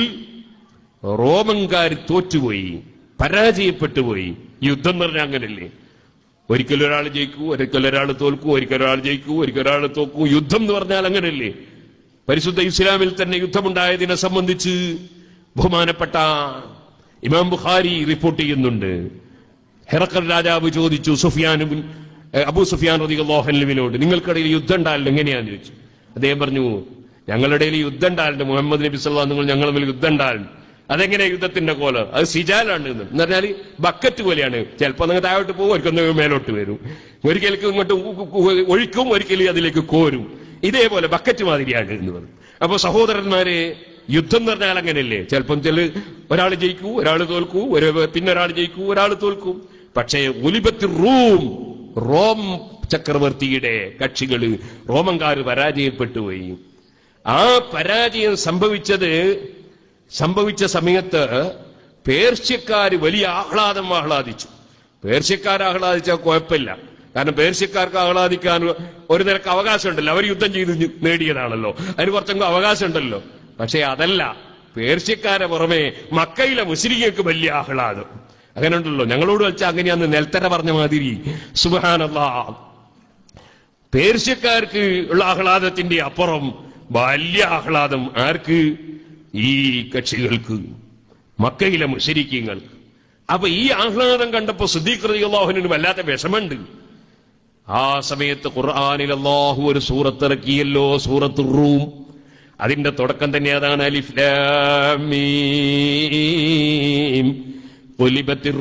റോമൻകാർ തോറ്റുപോയി പരാജയപ്പെട്ടുപോയി യുദ്ധം എന്ന് പറഞ്ഞാൽ അങ്ങനല്ലേ ഒരിക്കൽ ഒരാൾ ജയിക്കൂ ഒരിക്കൽ ഒരാൾ തോൽക്കൂ ഒരിക്കൽ ഒരാൾ ജയിക്കൂ ഒരിക്കൽ ഒരാൾ തോക്കൂ യുദ്ധം എന്ന് പറഞ്ഞാൽ അങ്ങനല്ലേ പരിശുദ്ധ ഇസ്ലാമിൽ തന്നെ യുദ്ധമുണ്ടായതിനെ സംബന്ധിച്ച് ബഹുമാനപ്പെട്ട ഇമാം ബുഖാരി റിപ്പോർട്ട് ചെയ്യുന്നുണ്ട് ഹെറക്കൽ രാജാവ് ചോദിച്ചു സുഫിയാനും അബൂ സുഫിയാൻ റതിഹുവിനോട് നിങ്ങൾക്കിടയിൽ യുദ്ധം ഉണ്ടായാലും എങ്ങനെയാന്ന് ചോദിച്ചു അദ്ദേഹം പറഞ്ഞു ഞങ്ങളുടെ ഇടയിൽ യുദ്ധം ഉണ്ടായാലുണ്ട് മുഹമ്മദ് നബി സല്ലാ നിങ്ങൾ ഞങ്ങൾ തമ്മിൽ യുദ്ധം ഉണ്ടായാലും അതെങ്ങനെ യുദ്ധത്തിന്റെ കോല് അത് സിജാലാണ് എന്ന് എന്ന് പറഞ്ഞാൽ ബക്കറ്റ് പോലെയാണ് ചിലപ്പോൾ നിങ്ങൾ താഴോട്ട് പോകും ഒരിക്കൽ മേലോട്ട് വരും ഒരിക്കലേക്ക് ഇങ്ങോട്ട് ഒഴിക്കും ഒരിക്കൽ അതിലേക്ക് കോരും ഇതേപോലെ ബക്കറ്റ് മാതിരിയാണ് എന്ന് പറഞ്ഞു അപ്പൊ സഹോദരന്മാരെ യുദ്ധം എന്ന് പറഞ്ഞാൽ അങ്ങനെയല്ലേ ചിലപ്പം ചില ഒരാൾ ജയിക്കൂ ഒരാൾ തോൽക്കൂ ഒരു പിന്നെ ഒരാൾ ജയിക്കൂ ഒരാൾ തോൽക്കും പക്ഷേ ഒലിബത്ത് റൂം റോം ചക്രവർത്തിയുടെ കക്ഷികള് റോമൻകാർ പരാജയപ്പെട്ടുപോയി ആ പരാജയം സംഭവിച്ചത് സംഭവിച്ച സമയത്ത് പേർഷ്യക്കാര് വലിയ ആഹ്ലാദം ആഹ്ലാദിച്ചു പേർഷ്യക്കാർ ആഹ്ലാദിച്ചാൽ കുഴപ്പമില്ല കാരണം പേർഷ്യക്കാർക്ക് ആഹ്ലാദിക്കാൻ ഒരു നിരക്ക് അവകാശമുണ്ടല്ലോ അവർ യുദ്ധം ചെയ്ത് നേടിയതാണല്ലോ അതിന് കുറച്ചെങ്കിലും അവകാശമുണ്ടല്ലോ പക്ഷേ അതല്ല പേർഷ്യക്കാരെ പുറമെ മക്കയിലെ മുസ്ലിങ്ങൾക്ക് വലിയ ആഹ്ലാദം അങ്ങനെ ഉണ്ടല്ലോ ഞങ്ങളോട് വെച്ചാൽ അങ്ങനെയാന്ന് നെൽത്തര പറഞ്ഞ മാതിരി സുബാനല്ലാ പേർഷ്യക്കാർക്ക് ഉള്ള ആഹ്ലാദത്തിന്റെ അപ്പുറം വലിയ ആഹ്ലാദം ആർക്ക് ഈ കക്ഷികൾക്ക് മക്കയിലെ മുശരിക്കങ്ങൾക്ക് അപ്പൊ ഈ ആഹ്ലാദം കണ്ടപ്പോ സുദ്ധീകൃതിയുള്ളാഹുവിന് വല്ലാത്ത വിഷമുണ്ട് ആ സമയത്ത് ഖുർആാനിൽ അള്ളാഹു ഒരു സൂറത്ത് ഇറക്കിയല്ലോ സൂറത്ത് റൂം അതിന്റെ തുടക്കം തന്നെ അതാണ് അലിഫ് ലാം മീം ഖുലിബത്തിർ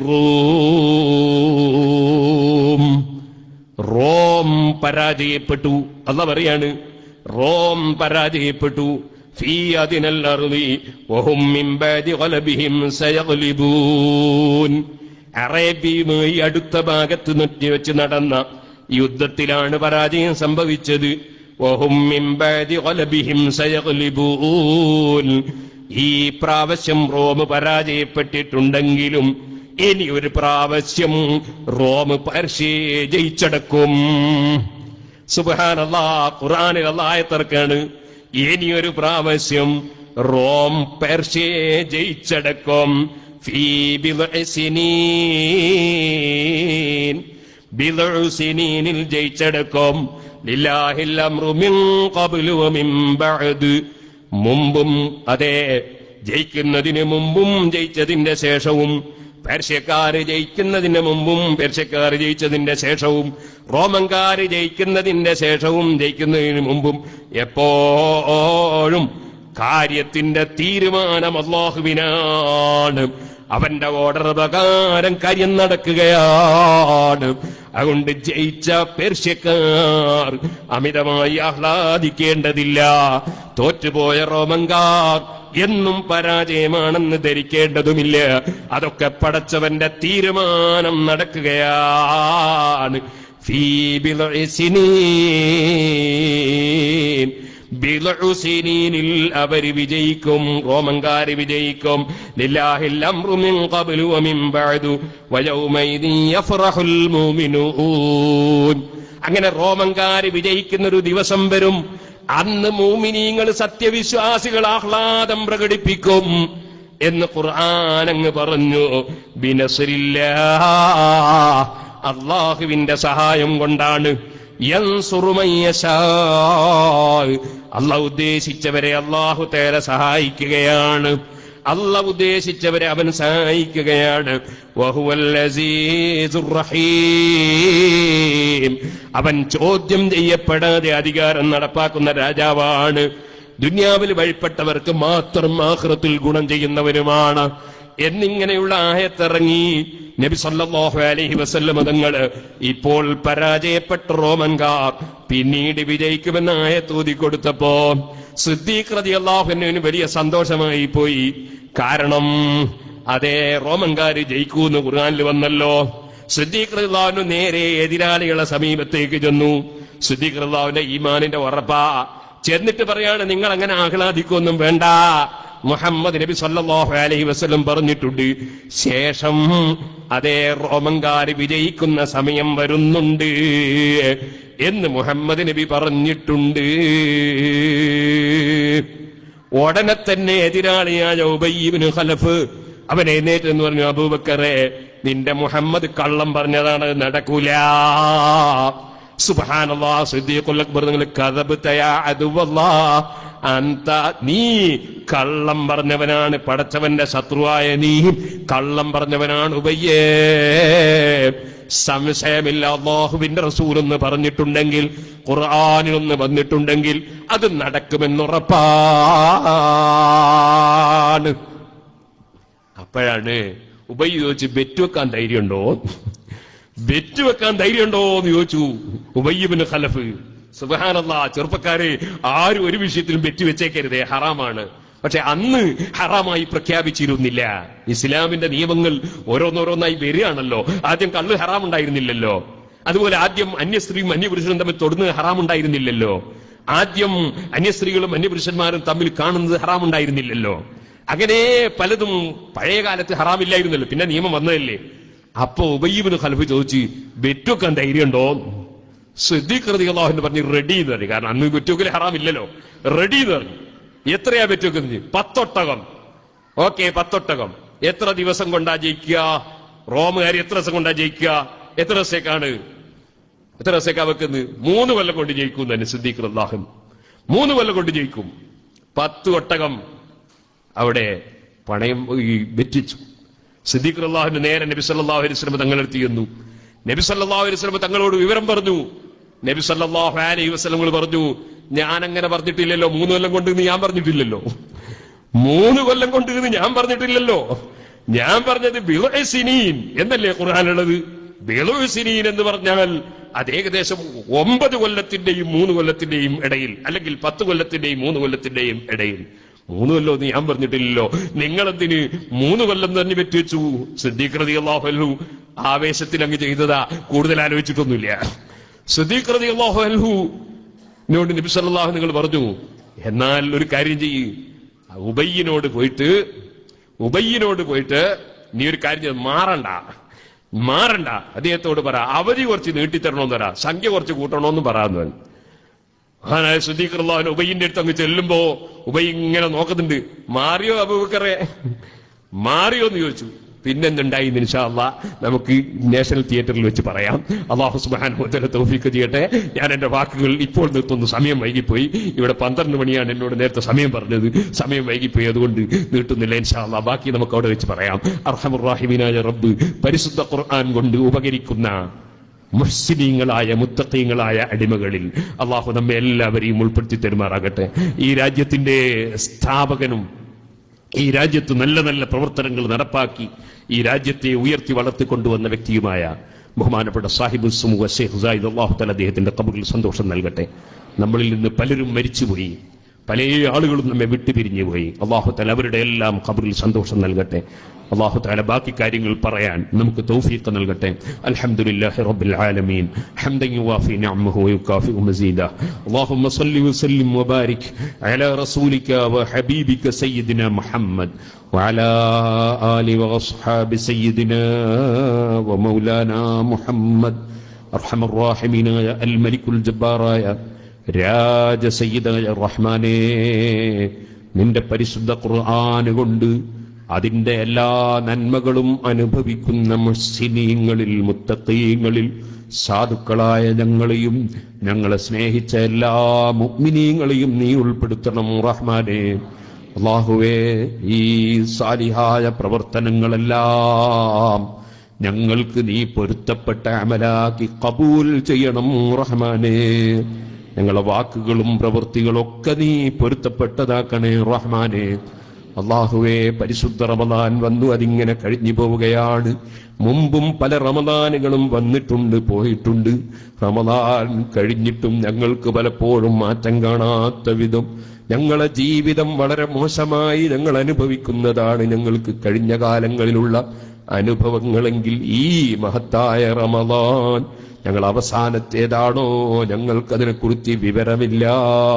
റൂം റോം പരാജയപ്പെട്ടു അല്ല പറയാണ് റോം പരാജയപ്പെട്ടു ഫീ അതിനൽ അർളി വഹും മിൻ ബാദി ഗലബിഹിം സയഗ്ലിബൂൻ അറേബ്യയുമായി അടുത്ത ഭാഗത്ത് നിർത്തി വെച്ച് നടന്ന യുദ്ധത്തിലാണ് പരാജയം സംഭവിച്ചത് വഹും മിൻ ബാദി ഗലബിഹിം സയഗ്ലിബൂൻ ഈ പ്രാവശ്യം റോം പരാജയപ്പെട്ടിട്ടുണ്ടെങ്കിലും ഇനി ഒരു പ്രാവശ്യം റോം പർഷ്യയെ ജയിച്ചടക്കും സുബാനല്ലാ ഖുറാനിൽ അള്ളായത്തർക്കാണ് ഇനി ഒരു പ്രാവശ്യം റോം പെർഷ്യയെ ജയിച്ചടക്കും ഫീ ബിദ്ഇ സിനീൻ ബിദ്ഉ സിനീനിൽ ജയിച്ചടക്കും ലില്ലാഹിൽ അംറു മിൻ ഖബ്ലു വ മിൻ ബഅദ് മുമ്പും അതെ ജയിക്കുന്നതിന് മുമ്പും ജയിച്ചതിന്റെ ശേഷവും പേർഷ്യക്കാര് ജയിക്കുന്നതിന് മുമ്പും പേർഷ്യക്കാര് ജയിച്ചതിന്റെ ശേഷവും റോമൻകാര് ജയിക്കുന്നതിന്റെ ശേഷവും ജയിക്കുന്നതിന് മുമ്പും എപ്പോഴും കാര്യത്തിന്റെ തീരുമാനം അള്ളാഹുവിനാണ് അവന്റെ ഓർഡർ പ്രകാരം കാര്യം നടക്കുകയാണ് അതുകൊണ്ട് ജയിച്ച പേർഷ്യക്കാർ അമിതമായി ആഹ്ലാദിക്കേണ്ടതില്ല തോറ്റുപോയ റോമൻകാർ എന്നും പരാജയമാണെന്ന് ധരിക്കേണ്ടതുമില്ല അതൊക്കെ പടച്ചവന്റെ തീരുമാനം നടക്കുകയാണ് ഫീ ബിദ്ഇ സിനീൻ ബിദ്ഉ സിനീനിൽ അവര് വിജയിക്കും റോമൻകാര് വിജയിക്കും ലില്ലാഹിൽ അംറു മിൻ ഖബ്ലു വ മിൻ ബഅദു വയൗമൈദിൻ യഫ്റഹുൽ മുഅ്മിനൂൻ അങ്ങനെ റോമൻകാര് വിജയിക്കുന്ന ഒരു ദിവസം വരും അന്ന് മൂമിനീങ്ങൾ സത്യവിശ്വാസികൾ ആഹ്ലാദം പ്രകടിപ്പിക്കും എന്ന് ഖുർആൻ അങ്ങ് പറഞ്ഞു ബിനസരില്ല അള്ളാഹുവിന്റെ സഹായം കൊണ്ടാണ് അള്ളാഹ് ഉദ്ദേശിച്ചവരെ അള്ളാഹു തേരെ സഹായിക്കുകയാണ് അല്ല ഉദ്ദേശിച്ചവരെ അവൻ സഹായിക്കുകയാണ് വഹുവൽ അസീസുർ റഹീം അവൻ ചോദ്യം ചെയ്യപ്പെടാതെ അധികാരം നടപ്പാക്കുന്ന രാജാവാണ് ദുന്യാവിൽ വഴിപ്പെട്ടവർക്ക് മാത്രം ആഹ്റത്തിൽ ഗുണം ചെയ്യുന്നവരുമാണ് എന്നിങ്ങനെയുള്ള ആയത്തിറങ്ങി നബി സല്ലല്ലാഹു അലൈഹി വസല്ലം തങ്ങള് ഇപ്പോൾ പരാജയപ്പെട്ട റോമൻകാർ പിന്നീട് വിജയിക്കുമെന്ന ആയത്ത് ഊതിക്കൊടുത്തപ്പോ സിദ്ദീഖ് റളിയല്ലാഹുവിന് വലിയ സന്തോഷമായി പോയി കാരണം അതേ റോമൻകാര് ജയിക്കൂന്ന് ഖുർആനിൽ വന്നല്ലോ സിദ്ദീഖ് റളിയല്ലാഹു നേരെ എതിരാളികളെ സമീപത്തേക്ക് ചെന്നു സിദ്ദീഖ് റളിയല്ലാഹുവിന്റെ ഈമാനിന്റെ ഉറപ്പാ ചെന്നിട്ട് പറയാണ് നിങ്ങൾ അങ്ങനെ ആഹ്ലാദിക്കൊന്നും വേണ്ട മുഹമ്മദ് നബി സല്ലല്ലാഹു അലൈഹി വസല്ലം പറഞ്ഞിട്ടുണ്ട് ശേഷം അതേ റോമൻകാര് വിജയിക്കുന്ന സമയം വരുന്നുണ്ട് എന്ന് മുഹമ്മദ് നബി പറഞ്ഞിട്ടുണ്ട് ഉടനെ തന്നെ എതിരാളിയായ ഉബയ്യബിന് ഖലഫ് അവൻ എഴുന്നേറ്റ് എന്ന് പറഞ്ഞു അബൂബക്കറെ നിന്റെ മുഹമ്മദ് കള്ളം പറഞ്ഞതാണ് നടക്കൂല സുബഹാനല്ലാ സിദ്ദീഖുൽ അക്ബർ നിങ്ങൾ കഥബത്തയാ അതുവല്ലാ അന്ത നീ കള്ളം പറഞ്ഞവനാണ് പടച്ചവന്റെ ശത്രുവായ നീ കള്ളം പറഞ്ഞവനാണ് ഉബയ്യേ സംശയമില്ല അള്ളാഹുവിന്റെ റസൂൽ എന്ന് പറഞ്ഞിട്ടുണ്ടെങ്കിൽ ഖുർആാനിലൊന്ന് വന്നിട്ടുണ്ടെങ്കിൽ അത് നടക്കുമെന്നുറപ്പാണ് അപ്പോഴാണ് ഉബൈ ചോദിച്ച് ബെറ്റ് വെക്കാൻ ധൈര്യമുണ്ടോ ബെറ്റ് വെക്കാൻ ധൈര്യമുണ്ടോ എന്ന് ചോദിച്ചു ഉബയ്യബിന് ഖലഫ് സുബഹാനല്ല ചെറുപ്പക്കാരെ ആരും ഒരു വിഷയത്തിലും ബെറ്റ് വെച്ചേക്കരുതേ ഹറാമാണ് പക്ഷെ അന്ന് ഹറാമായി പ്രഖ്യാപിച്ചിരുന്നില്ല ഇസ്ലാമിന്റെ നിയമങ്ങൾ ഓരോന്നോരോന്നായി വരികയാണല്ലോ ആദ്യം കള്ള് ഹറാം ഉണ്ടായിരുന്നില്ലല്ലോ അതുപോലെ ആദ്യം അന്യസ്ത്രീയും അന്യപുരുഷനും തമ്മിൽ തൊടുന്നത് ഹറാം ഉണ്ടായിരുന്നില്ലല്ലോ ആദ്യം അന്യസ്ത്രീകളും അന്യപുരുഷന്മാരും തമ്മിൽ കാണുന്നത് ഹറാം ഉണ്ടായിരുന്നില്ലല്ലോ അങ്ങനെ പലതും പഴയ കാലത്ത് ഹറാമില്ലായിരുന്നല്ലോ പിന്നെ നിയമം വന്നതല്ലേ അപ്പൊ ഉബയ്യബിന് ഖൽഫ് ചോദിച്ചു ബെറ്റൊക്കാൻ ധൈര്യമുണ്ടോ ശ്രദ്ധിക്കൃതി അള്ളാഹുന്ന് പറഞ്ഞ് റെഡി എന്ന് പറഞ്ഞു കാരണം അന്ന് ബെറ്റോക്കിൽ ഹറാമില്ലല്ലോ റെഡി എന്ന് പറഞ്ഞു എത്രയാ ബെറ്റോക്ക് പത്തൊട്ടകം ഓക്കെ പത്തൊട്ടകം എത്ര ദിവസം കൊണ്ടാ ജയിക്കുക റോമുകാർ എത്ര ദിവസം കൊണ്ടാ ജയിക്കുക എത്ര ദിവസത്തേക്കാണ് എത്ര ദിവസത്തേക്കാ വെക്കുന്നത് മൂന്ന് കൊല്ലം കൊണ്ട് ജയിക്കും തന്നെ സിദ്ദീഖ് അള്ളാഹു മൂന്ന് കൊല്ലം കൊണ്ട് ജയിക്കും പത്ത് ഒട്ടകം അവിടെ പണയം ഈ വെറ്റിച്ചു സിദ്ദീഖ് അള്ളാഹുവിന്റെ നേരെ നബി സല്ലല്ലാഹു അലൈഹി വസല്ലം തങ്ങളെടുത്ത് ചെന്നു നബി സല്ലല്ലാഹു അലൈഹി വസല്ലം തങ്ങളോട് വിവരം പറഞ്ഞു നബി സല്ലല്ലാഹു അലൈഹി വസല്ലം പറഞ്ഞു ഞാൻ അങ്ങനെ പറഞ്ഞിട്ടില്ലല്ലോ മൂന്ന് കൊല്ലം കൊണ്ട് എന്ന് ഞാൻ പറഞ്ഞിട്ടില്ലല്ലോ മൂന്ന് കൊല്ലം കൊണ്ട് എന്ന് ഞാൻ പറഞ്ഞിട്ടില്ലല്ലോ ഞാൻ പറഞ്ഞത് ബിളുസിനീൻ എന്നല്ലേ ഖുർആാനുള്ളത് ബിളുസിനീൻ എന്ന് പറഞ്ഞാൽ അത് ഏകദേശം ഒമ്പത് കൊല്ലത്തിന്റെയും മൂന്ന് കൊല്ലത്തിന്റെയും ഇടയിൽ അല്ലെങ്കിൽ പത്ത് കൊല്ലത്തിന്റെയും മൂന്ന് കൊല്ലത്തിന്റെയും ഇടയിൽ മൂന്ന് കൊല്ലം എന്ന് ഞാൻ പറഞ്ഞിട്ടില്ലല്ലോ നിങ്ങളെന്തിന് മൂന്ന് കൊല്ലം തന്നെ പറ്റിവെച്ചു സിദ്ദീഖ്രതി അള്ളാഹു ആവേശത്തിൽ അങ്ങ് ചെയ്തതാ കൂടുതൽ ആലോചിച്ചിട്ടൊന്നുമില്ല സിദ്ദീഖ്രതി അള്ളാഹു അൽഹു എന്നോട് നബി സല്ലല്ലാഹു നിങ്ങൾ പറഞ്ഞു എന്നാൽ ഒരു കാര്യം ചെയ്യ് ഉബയ്യനോട് പോയിട്ട് ഉബയ്യനോട് പോയിട്ട് നീ ഒരു കാര്യം ചെയ്ത് മാറണ്ട മാറണ്ട അദ്ദേഹത്തോട് പറ അവധി കുറച്ച് നീട്ടിത്തരണമെന്ന് പറ സംഖ്യ കുറച്ച് കൂട്ടണമെന്ന് പറയാന്ന് മഹാനായ സുദ്ദീഖർലാഹൻ ഉബൈന്റെ അടുത്ത് അങ്ങ് ചെല്ലുമ്പോ ഉബൈ ഇങ്ങനെ നോക്കുന്നുണ്ട് മാറിയോ അബൂബക്കറെ മാറിയോ എന്ന് ചോദിച്ചു പിന്നെന്തുണ്ടായി നിൻഷാല്ല നമുക്ക് നാഷണൽ തിയേറ്ററിൽ വെച്ച് പറയാം അള്ളാഹു സുബാനുഭവത്തിലെ തൗഫീക്ക് ചെയ്യട്ടെ ഞാൻ എന്റെ വാക്കുകൾ ഇപ്പോൾ നിർത്തുന്നു സമയം വൈകിപ്പോയി ഇവിടെ പന്ത്രണ്ട് മണിയാണ് എന്നോട് നേരത്തെ സമയം പറഞ്ഞത് സമയം വൈകിപ്പോയി അതുകൊണ്ട് നീട്ടുന്നില്ല ഇൻഷാല്ല ബാക്കി നമുക്ക് അവിടെ വെച്ച് പറയാം അർഹമുറാഹിമീനായ റബ്ബ് പരിശുദ്ധ ഖുർആൻ കൊണ്ട് ഉപകരിക്കുന്ന മുഹ്സിനീങ്ങളായ മുത്തഖീങ്ങളായ അടിമകളിൽ അള്ളാഹു നമ്മെ എല്ലാവരെയും ഉൾപ്പെടുത്തി തരുമാറാകട്ടെ ഈ രാജ്യത്തിന്റെ സ്ഥാപകനും ഈ രാജ്യത്ത് നല്ല നല്ല പ്രവർത്തനങ്ങൾ നടപ്പാക്കി ഈ രാജ്യത്തെ ഉയർത്തി വളർത്തിക്കൊണ്ടുവന്ന വ്യക്തിയുമായ ബഹുമാനപ്പെട്ട സാഹിബ് സുമുഖ ഷെയ്ഖ് സായിദ് അള്ളാഹുത്തല അദ്ദേഹത്തിന്റെ കബറിൽ സന്തോഷം നൽകട്ടെ നമ്മളിൽ നിന്ന് പലരും മരിച്ചുപോയി പല ആളുകളും നമ്മെ വിട്ടുപിരിഞ്ഞു പോയി അള്ളാഹു തല അവരുടെ എല്ലാം ഖബറിൽ സന്തോഷം നൽകട്ടെ അള്ളാഹു താല ബാക്കി കാര്യങ്ങൾ പറയാൻ നമുക്ക് തൗഫീഖ് നൽകട്ടെ അൽഹംദുലില്ലാഹി റബ്ബിൽ ആലമീൻ ഹംദൻ യുവാഫി നിഅമഹു വയുകാഫി മസീദ اللهم صل وسلم وبارك على رسولك وحبيبك سيدنا محمد وعلى آل وأصحاب سيدنا ومولانا محمد أرحم الراحمين يا الملك الجبار يا രാജ സയ്യിദായ റഹ്മാനേ നിന്റെ പരിശുദ്ധ ഖുർആൻ കൊണ്ട് അതിന്റെ എല്ലാ നന്മകളും അനുഭവിക്കുന്ന മുസ്ലിമീങ്ങളിൽ മുത്തീങ്ങളിൽ സാധുക്കളായ ഞങ്ങളെയും ഞങ്ങളെ സ്നേഹിച്ച എല്ലാ മുഗ്മിനീങ്ങളെയും നീ ഉൾപ്പെടുത്തണം റഹ്മാനെ അള്ളാഹുവേ ഈ സാലിഹായ പ്രവർത്തനങ്ങളെല്ലാം ഞങ്ങൾക്ക് നീ പൊരുത്തപ്പെട്ട അമലാക്കി കബൂൽ ചെയ്യണം റഹ്മാനേ ഞങ്ങളെ വാക്കുകളും പ്രവൃത്തികളും ഒക്കെ നീ പൊരുത്തപ്പെട്ടതാക്കണേ റഹ്മാനെ അള്ളാഹുവേ പരിശുദ്ധ റമദാൻ വന്നു അതിങ്ങനെ കഴിഞ്ഞു പോവുകയാണ് മുമ്പും പല റമദാനുകളും വന്നിട്ടുണ്ട് പോയിട്ടുണ്ട് റമദാൻ കഴിഞ്ഞിട്ടും ഞങ്ങൾക്ക് പലപ്പോഴും മാറ്റം കാണാത്ത വിധം ഞങ്ങളെ ജീവിതം വളരെ മോശമായി ഞങ്ങൾ അനുഭവിക്കുന്നതാണ് ഞങ്ങൾക്ക് കഴിഞ്ഞ കാലങ്ങളിലുള്ള അനുഭവങ്ങളെങ്കിൽ ഈ മഹത്തായ റമദാൻ ഞങ്ങൾ അവസാനത്തേതാണോ ഞങ്ങൾക്കതിനെക്കുറിച്ച് വിവരമില്ല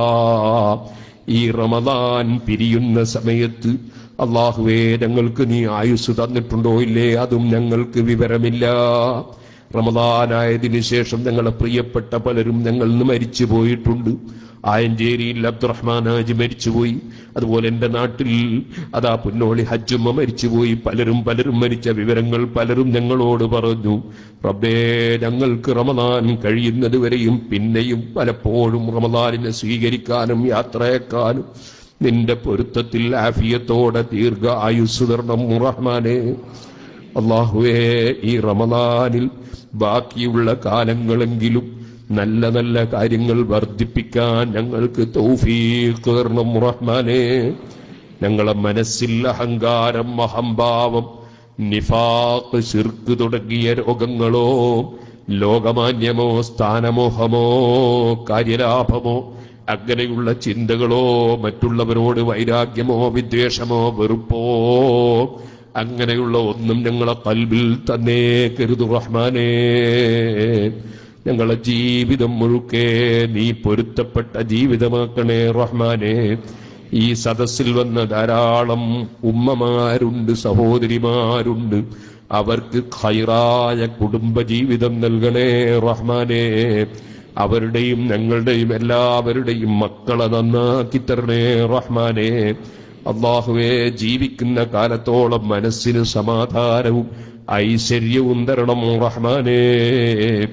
ഈ റമദാൻ പിരിയുന്ന സമയത്ത് അള്ളാഹുവേ ഞങ്ങൾക്ക് നീ ആയുസ് തന്നിട്ടുണ്ടോ ഇല്ലേ അതും ഞങ്ങൾക്ക് വിവരമില്ല റമദാനായതിനു ശേഷം ഞങ്ങളെ പ്രിയപ്പെട്ട പലരും ഞങ്ങൾ നിന്ന് മരിച്ചു പോയിട്ടുണ്ട് ആയഞ്ചേരിയിൽ അബ്ദുറഹ്മാൻ ഹാജി മരിച്ചുപോയി അതുപോലെ എന്റെ നാട്ടിൽ അതാ പുന്നോളി ഹജ്ജുമ്മ മരിച്ചുപോയി പലരും പലരും മരിച്ച വിവരങ്ങൾ പലരും ഞങ്ങളോട് പറഞ്ഞു റബ്ബേ ഞങ്ങൾക്ക് റമദാൻ കഴിയുന്നത് വരെയും പിന്നെയും പലപ്പോഴും റമദാനിനെ സ്വീകരിക്കാനും യാത്രയേക്കാനും നിന്റെ പൊരുത്തത്തിൽ ആഫിയത്തോടെ ദീർഘ ആയുസ് തരണം റഹ്മാനെ അള്ളാഹുവേ ഈ റമദാനിൽ ബാക്കിയുള്ള കാലങ്ങളെങ്കിലും നല്ല നല്ല കാര്യങ്ങൾ വർദ്ധിപ്പിക്കാൻ ഞങ്ങൾക്ക് തൗഫീഖ് തരണം റഹ്മാനെ ഞങ്ങളെ മനസ്സിൽ അഹങ്കാരം അഹംഭാവം നിഫാഖ് ശിർക്ക് തുടങ്ങിയ രോഗങ്ങളോ ലോകമാന്യമോ സ്ഥാനമോഹമോ കാര്യലാഭമോ അങ്ങനെയുള്ള ചിന്തകളോ മറ്റുള്ളവരോട് വൈരാഗ്യമോ വിദ്വേഷമോ വെറുപ്പോ അങ്ങനെയുള്ള ഒന്നും ഞങ്ങളെ കൽബിൽ തന്നേ കരുതു റഹ്മാനേ ഞങ്ങളെ ജീവിതം മുഴുക്കെ നീ പൊരുത്തപ്പെട്ട ജീവിതമാക്കണേ റഹ്മാനെ ഈ സദസ്സിൽ വന്ന ധാരാളം ഉമ്മമാരുണ്ട് സഹോദരിമാരുണ്ട് അവർക്ക് ഖൈറായ കുടുംബജീവിതം നൽകണേ റഹ്മാനെ അവരുടെയും ഞങ്ങളുടെയും എല്ലാവരുടെയും മക്കളെ നന്നാക്കി തരണേ റഹ്മാനെ അള്ളാഹുവെ ജീവിക്കുന്ന കാലത്തോളം മനസ്സിന് സമാധാനവും ഐശ്വര്യവും തരണം റഹ്മാനേ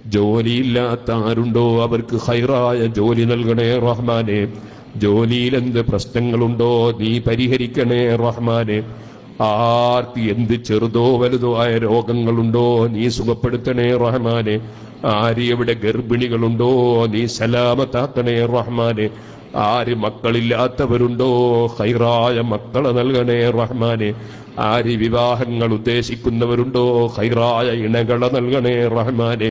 ജോലിയില്ലാത്ത ആരുണ്ടോ അവർക്ക് ഹൈറായ ജോലി നൽകണേ റഹ്മാനെ ജോലിയിൽ എന്ത് പ്രശ്നങ്ങളുണ്ടോ നീ പരിഹരിക്കണേ റഹ്മാനെ ആർക്ക് എന്ത് ചെറുതോ വലുതോ ആയ രോഗങ്ങളുണ്ടോ നീ സുഖപ്പെടുത്തണേ റഹ്മാനെ ആര് എവിടെ ഗർഭിണികളുണ്ടോ നീ സലാമത്താക്കണേ റഹ്മാനെ ആര് മക്കളില്ലാത്തവരുണ്ടോ ഹൈറായ മക്കളെ നൽകണേ റഹ്മാനെ ആര് വിവാഹങ്ങൾ ഉദ്ദേശിക്കുന്നവരുണ്ടോ ഹൈറായ ഇണകളെ നൽകണേ റഹ്മാനെ